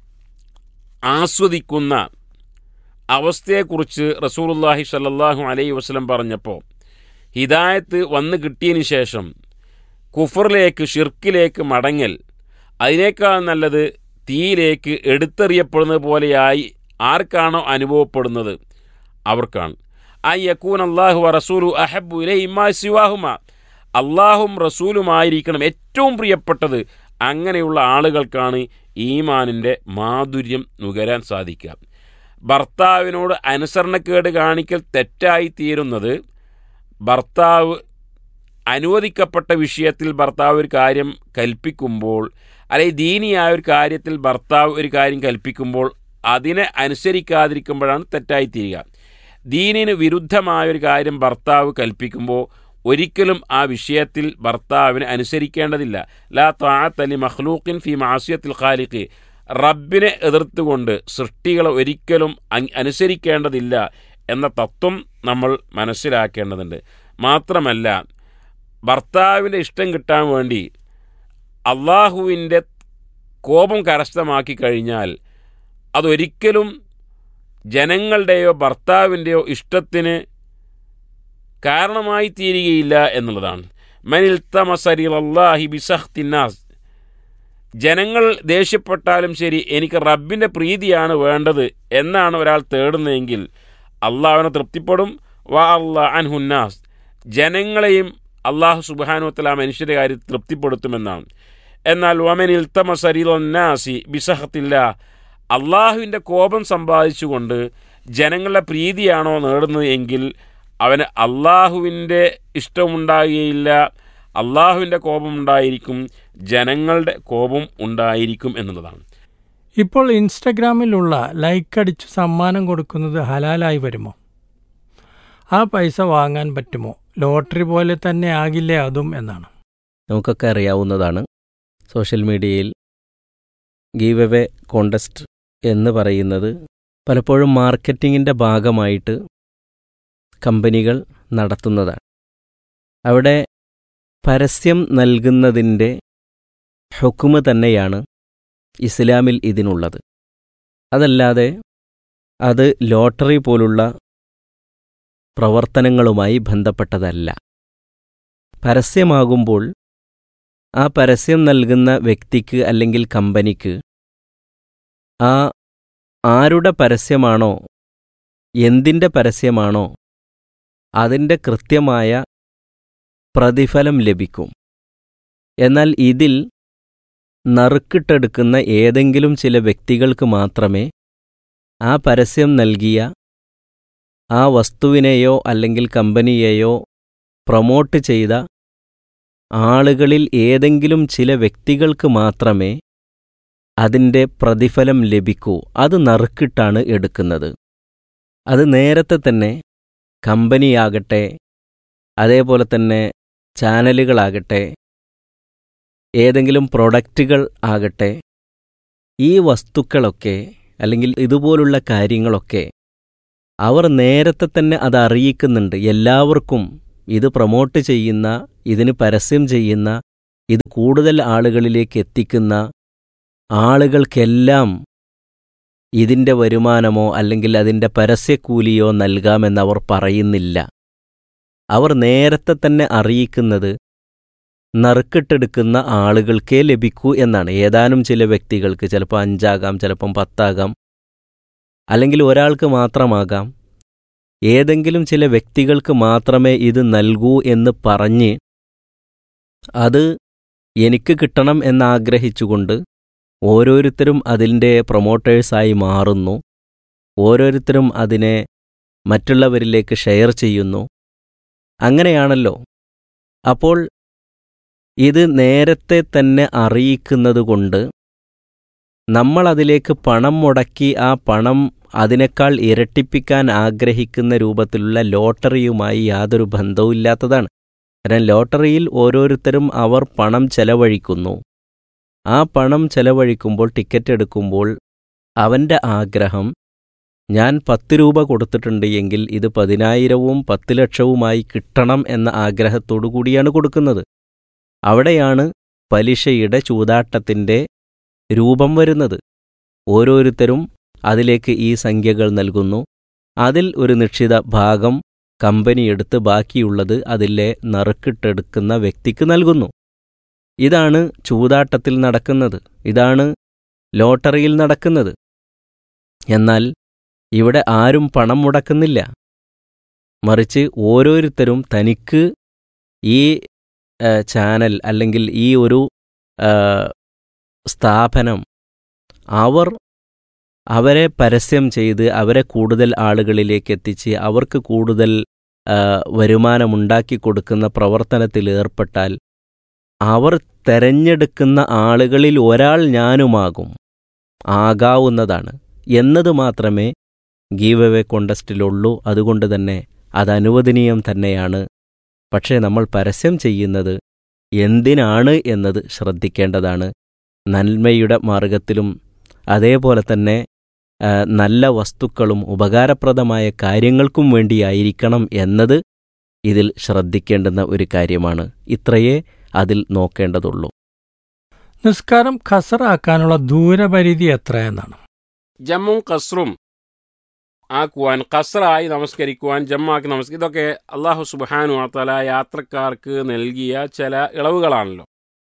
ആസ്വദിക്കുന്ന അവസ്ഥയെക്കുറിച്ച് റസൂലുല്ലാഹി സല്ലാഹു അലൈ വസ്ലം പറഞ്ഞപ്പോൾ ഹിദായത്ത് വന്നു കിട്ടിയതിന് ശേഷം കുഫറിലേക്ക് ഷിർക്കിലേക്ക് മടങ്ങൽ അതിനേക്കാൾ നല്ലത് തീയിലേക്ക് എടുത്തെറിയപ്പെടുന്നത് പോലെയായി ആർക്കാണോ അനുഭവപ്പെടുന്നത് അവർക്കാണ് ആ യക്കൂൻ അള്ളാഹു റസൂലു അഹബു ഇലൈ ഇമാ സിവാഹുമ അള്ളാഹും റസൂലുമായിരിക്കണം ഏറ്റവും പ്രിയപ്പെട്ടത് അങ്ങനെയുള്ള ആളുകൾക്കാണ് ഈമാനിൻ്റെ മാധുര്യം നുകരാൻ സാധിക്കുക ഭർത്താവിനോട് അനുസരണക്കേട് കാണിക്കൽ തെറ്റായി തീരുന്നത് ഭർത്താവ് അനുവദിക്കപ്പെട്ട വിഷയത്തിൽ ഭർത്താവ് ഒരു കാര്യം കൽപ്പിക്കുമ്പോൾ അല്ലെങ്കിൽ ദീനിയായ ഒരു കാര്യത്തിൽ ഭർത്താവ് ഒരു കാര്യം കൽപ്പിക്കുമ്പോൾ അതിനെ അനുസരിക്കാതിരിക്കുമ്പോഴാണ് തെറ്റായി തീരുക ദീനിന് വിരുദ്ധമായ ഒരു കാര്യം ഭർത്താവ് കൽപ്പിക്കുമ്പോൾ ഒരിക്കലും ആ വിഷയത്തിൽ ഭർത്താവിനെ അനുസരിക്കേണ്ടതില്ല ലാ താത്തലി മഖ്ലൂഖിൻ ഫി മാസിയത്തിൽ ഖാലിഖ് റബ്ബിനെ എതിർത്തുകൊണ്ട് സൃഷ്ടികളെ ഒരിക്കലും അനുസരിക്കേണ്ടതില്ല എന്ന തത്വം നമ്മൾ മനസ്സിലാക്കേണ്ടതുണ്ട് മാത്രമല്ല ഭർത്താവിൻ്റെ ഇഷ്ടം കിട്ടാൻ വേണ്ടി അള്ളാഹുവിൻ്റെ കോപം കരസ്ഥമാക്കി കഴിഞ്ഞാൽ അതൊരിക്കലും ജനങ്ങളുടെയോ ഭർത്താവിൻ്റെയോ ഇഷ്ടത്തിന് കാരണമായി തീരുകയില്ല എന്നുള്ളതാണ് മനിൽ തമസരിഅള്ളാഹി ബിസഹ്തിന്നാസ് ജനങ്ങൾ ദേഷ്യപ്പെട്ടാലും ശരി എനിക്ക് റബ്ബിൻ്റെ പ്രീതിയാണ് വേണ്ടത് എന്നാണ് ഒരാൾ തേടുന്നതെങ്കിൽ അള്ളാഹുവിനെ തൃപ്തിപ്പെടും വാ അള്ളാ അൻഹുന്നാസ് ജനങ്ങളെയും അള്ളാഹു സുബാനുവത്തല മനുഷ്യരുടെ കാര്യം തൃപ്തിപ്പെടുത്തുമെന്നാണ് എന്നാൽ വമനിൽ തമസരിനാസി ബിസഹത്തില്ല അള്ളാഹുവിൻ്റെ കോപം സമ്പാദിച്ചുകൊണ്ട് ജനങ്ങളുടെ പ്രീതിയാണോ നേടുന്നത് എങ്കിൽ അവന് അള്ളാഹുവിൻ്റെ ഇഷ്ടമുണ്ടാകുകയില്ല അള്ളാഹുവിൻ്റെ കോപം ഉണ്ടായിരിക്കും ജനങ്ങളുടെ കോപം ഉണ്ടായിരിക്കും എന്നുള്ളതാണ് ഇപ്പോൾ ഇൻസ്റ്റഗ്രാമിലുള്ള ലൈക്ക് അടിച്ച് സമ്മാനം കൊടുക്കുന്നത് ഹലാലായി വരുമോ ആ പൈസ വാങ്ങാൻ പറ്റുമോ ലോട്ടറി പോലെ തന്നെ ആകില്ലേ അതും എന്നാണ് നമുക്കൊക്കെ അറിയാവുന്നതാണ് സോഷ്യൽ മീഡിയയിൽ ഗീവ് എവേ കോണ്ടസ്റ്റ് എന്ന് പറയുന്നത് പലപ്പോഴും മാർക്കറ്റിങ്ങിൻ്റെ ഭാഗമായിട്ട് കമ്പനികൾ നടത്തുന്നതാണ് അവിടെ പരസ്യം നൽകുന്നതിൻ്റെ ഹുക്കുമ് തന്നെയാണ് ഇസ്ലാമിൽ ഇതിനുള്ളത് അതല്ലാതെ അത് ലോട്ടറി പോലുള്ള പ്രവർത്തനങ്ങളുമായി ബന്ധപ്പെട്ടതല്ല പരസ്യമാകുമ്പോൾ ആ പരസ്യം നൽകുന്ന വ്യക്തിക്ക് അല്ലെങ്കിൽ കമ്പനിക്ക് ആ ആരുടെ പരസ്യമാണോ എന്തിൻ്റെ പരസ്യമാണോ അതിൻ്റെ കൃത്യമായ പ്രതിഫലം ലഭിക്കും എന്നാൽ ഇതിൽ നറുക്കിട്ടെടുക്കുന്ന ഏതെങ്കിലും ചില വ്യക്തികൾക്ക് മാത്രമേ ആ പരസ്യം നൽകിയ ആ വസ്തുവിനെയോ അല്ലെങ്കിൽ കമ്പനിയെയോ പ്രൊമോട്ട് ചെയ്ത ആളുകളിൽ ഏതെങ്കിലും ചില വ്യക്തികൾക്ക് മാത്രമേ അതിൻ്റെ പ്രതിഫലം ലഭിക്കൂ അത് നറുക്കിട്ടാണ് എടുക്കുന്നത് അത് നേരത്തെ തന്നെ കമ്പനിയാകട്ടെ അതേപോലെ തന്നെ ചാനലുകളാകട്ടെ ഏതെങ്കിലും പ്രൊഡക്റ്റുകൾ ആകട്ടെ ഈ വസ്തുക്കളൊക്കെ അല്ലെങ്കിൽ ഇതുപോലുള്ള കാര്യങ്ങളൊക്കെ അവർ നേരത്തെ തന്നെ അത് അറിയിക്കുന്നുണ്ട് എല്ലാവർക്കും ഇത് പ്രൊമോട്ട് ചെയ്യുന്ന ഇതിന് പരസ്യം ചെയ്യുന്ന ഇത് കൂടുതൽ ആളുകളിലേക്ക് എത്തിക്കുന്ന ആളുകൾക്കെല്ലാം ഇതിൻ്റെ വരുമാനമോ അല്ലെങ്കിൽ അതിൻ്റെ പരസ്യക്കൂലിയോ നൽകാമെന്ന് അവർ പറയുന്നില്ല അവർ നേരത്തെ തന്നെ അറിയിക്കുന്നത് നറുക്കിട്ടെടുക്കുന്ന ആളുകൾക്കേ ലഭിക്കൂ എന്നാണ് ഏതാനും ചില വ്യക്തികൾക്ക് ചിലപ്പോൾ അഞ്ചാകാം ചിലപ്പം പത്താകാം അല്ലെങ്കിൽ ഒരാൾക്ക് മാത്രമാകാം ഏതെങ്കിലും ചില വ്യക്തികൾക്ക് മാത്രമേ ഇത് നൽകൂ എന്ന് പറഞ്ഞ് അത് എനിക്ക് കിട്ടണം എന്നാഗ്രഹിച്ചുകൊണ്ട് ഓരോരുത്തരും അതിൻ്റെ പ്രൊമോട്ടേഴ്സായി മാറുന്നു ഓരോരുത്തരും അതിനെ മറ്റുള്ളവരിലേക്ക് ഷെയർ ചെയ്യുന്നു അങ്ങനെയാണല്ലോ അപ്പോൾ ഇത് നേരത്തെ തന്നെ അറിയിക്കുന്നതുകൊണ്ട് നമ്മളതിലേക്ക് പണം മുടക്കി ആ പണം അതിനേക്കാൾ ഇരട്ടിപ്പിക്കാൻ ആഗ്രഹിക്കുന്ന രൂപത്തിലുള്ള ലോട്ടറിയുമായി യാതൊരു ബന്ധവുമില്ലാത്തതാണ് കാരണം ലോട്ടറിയിൽ ഓരോരുത്തരും അവർ പണം ചെലവഴിക്കുന്നു ആ പണം ചെലവഴിക്കുമ്പോൾ ടിക്കറ്റ് എടുക്കുമ്പോൾ അവൻ്റെ ആഗ്രഹം ഞാൻ പത്ത് രൂപ കൊടുത്തിട്ടുണ്ട് എങ്കിൽ ഇത് പതിനായിരവും പത്ത് ലക്ഷവുമായി കിട്ടണം എന്ന ആഗ്രഹത്തോടു കൂടിയാണ് കൊടുക്കുന്നത് അവിടെയാണ് പലിശയുടെ ചൂതാട്ടത്തിൻ്റെ രൂപം വരുന്നത് ഓരോരുത്തരും അതിലേക്ക് ഈ സംഖ്യകൾ നൽകുന്നു അതിൽ ഒരു നിശ്ചിത ഭാഗം കമ്പനി എടുത്ത് ബാക്കിയുള്ളത് അതിലെ നറുക്കിട്ടെടുക്കുന്ന വ്യക്തിക്ക് നൽകുന്നു ഇതാണ് ചൂതാട്ടത്തിൽ നടക്കുന്നത് ഇതാണ് ലോട്ടറിയിൽ നടക്കുന്നത് എന്നാൽ ഇവിടെ ആരും പണം മുടക്കുന്നില്ല മറിച്ച് ഓരോരുത്തരും തനിക്ക് ഈ ചാനൽ അല്ലെങ്കിൽ ഈ ഒരു സ്ഥാപനം അവർ അവരെ പരസ്യം ചെയ്ത് അവരെ കൂടുതൽ ആളുകളിലേക്ക് എത്തിച്ച് അവർക്ക് കൂടുതൽ വരുമാനമുണ്ടാക്കി കൊടുക്കുന്ന പ്രവർത്തനത്തിൽ ഏർപ്പെട്ടാൽ അവർ തെരഞ്ഞെടുക്കുന്ന ആളുകളിൽ ഒരാൾ ഞാനുമാകും ആകാവുന്നതാണ് എന്നത് മാത്രമേ ഗീവ് അവേ കോണ്ടസ്റ്റിലുള്ളൂ അതുകൊണ്ട് തന്നെ അത് അനുവദനീയം തന്നെയാണ് പക്ഷേ നമ്മൾ പരസ്യം ചെയ്യുന്നത് എന്തിനാണ് എന്നത് ശ്രദ്ധിക്കേണ്ടതാണ് നന്മയുടെ മാർഗത്തിലും അതേപോലെ തന്നെ നല്ല വസ്തുക്കളും ഉപകാരപ്രദമായ കാര്യങ്ങൾക്കും വേണ്ടിയായിരിക്കണം എന്നത് ഇതിൽ ശ്രദ്ധിക്കേണ്ടുന്ന ഒരു കാര്യമാണ് ഇത്രയേ അതിൽ നോക്കേണ്ടതുള്ളൂ നിസ്കാരം ഖസറാക്കാനുള്ള ദൂരപരിധി എത്രയെന്നാണ് ജമ്മും കസറും ആക്കുവാൻ കസറായി നമസ്കരിക്കുവാൻ ജമ്മാക്കി നമസ്കരിക്കും ഇതൊക്കെ അള്ളാഹു സുബാനു ആത്തല യാത്രക്കാർക്ക് നൽകിയ ചില ഇളവുകളാണല്ലോ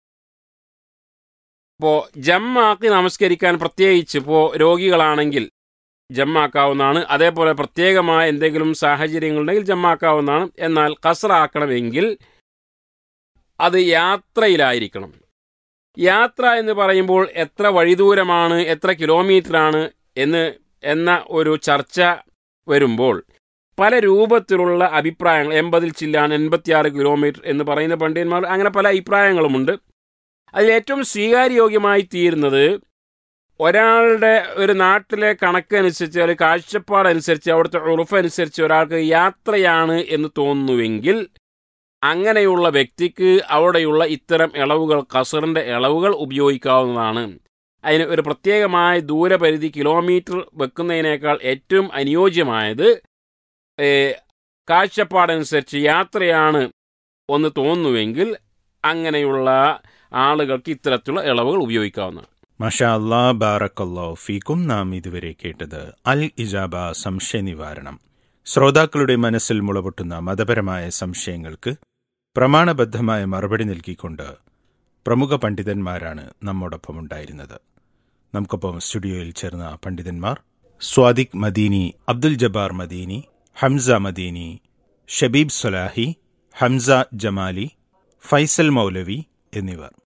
ഇപ്പോൾ ജമ്മാക്കി നമസ്കരിക്കാൻ പ്രത്യേകിച്ച് ഇപ്പോൾ രോഗികളാണെങ്കിൽ ജമ്മാക്കാവുന്നതാണ് അതേപോലെ പ്രത്യേകമായ എന്തെങ്കിലും സാഹചര്യങ്ങളുണ്ടെങ്കിൽ ജമ്മാക്കാവുന്നതാണ് എന്നാൽ കസറാക്കണമെങ്കിൽ അത് യാത്രയിലായിരിക്കണം യാത്ര എന്ന് പറയുമ്പോൾ എത്ര വഴിദൂരമാണ് എത്ര കിലോമീറ്ററാണ് എന്ന് എന്ന ഒരു ചർച്ച വരുമ്പോൾ പല രൂപത്തിലുള്ള അഭിപ്രായങ്ങൾ എൺപതിൽ ചില്ലാണ് എൺപത്തിയാറ് കിലോമീറ്റർ എന്ന് പറയുന്ന പണ്ഡിതന്മാർ അങ്ങനെ പല അഭിപ്രായങ്ങളുമുണ്ട് അതിൽ ഏറ്റവും സ്വീകാര്യോഗ്യമായി തീരുന്നത് ഒരാളുടെ ഒരു നാട്ടിലെ കണക്കനുസരിച്ച് അല്ലെങ്കിൽ കാഴ്ചപ്പാടനുസരിച്ച് അവിടുത്തെ ഉറുഫ് അനുസരിച്ച് ഒരാൾക്ക് യാത്രയാണ് എന്ന് തോന്നുന്നുവെങ്കിൽ അങ്ങനെയുള്ള വ്യക്തിക്ക് അവിടെയുള്ള ഇത്തരം ഇളവുകൾ കസറിൻ്റെ ഇളവുകൾ ഉപയോഗിക്കാവുന്നതാണ് അതിന് ഒരു പ്രത്യേകമായ ദൂരപരിധി കിലോമീറ്റർ വെക്കുന്നതിനേക്കാൾ ഏറ്റവും അനുയോജ്യമായത് കാഴ്ചപ്പാടനുസരിച്ച് യാത്രയാണ് ഒന്ന് തോന്നുന്നുവെങ്കിൽ അങ്ങനെയുള്ള ആളുകൾക്ക് ഇത്തരത്തിലുള്ള ഇളവുകൾ ഉപയോഗിക്കാവുന്നതാണ് മഷാ അല്ലാ ബാറക്കല്ലോ ഫീക്കും നാം ഇതുവരെ കേട്ടത് അൽ ഇജാബ സംശയ നിവാരണം ശ്രോതാക്കളുടെ മനസ്സിൽ മുളപൊട്ടുന്ന മതപരമായ സംശയങ്ങൾക്ക് പ്രമാണബദ്ധമായ മറുപടി നൽകിക്കൊണ്ട് പ്രമുഖ പണ്ഡിതന്മാരാണ് നമ്മോടൊപ്പം ഉണ്ടായിരുന്നത് നമുക്കൊപ്പം സ്റ്റുഡിയോയിൽ ചേർന്ന പണ്ഡിതന്മാർ സ്വാദിഖ് മദീനി അബ്ദുൽ ജബ്ബാർ മദീനി ഹംസ മദീനി ഷബീബ് സൊലാഹി ഹംസ ജമാലി ഫൈസൽ മൗലവി എന്നിവർ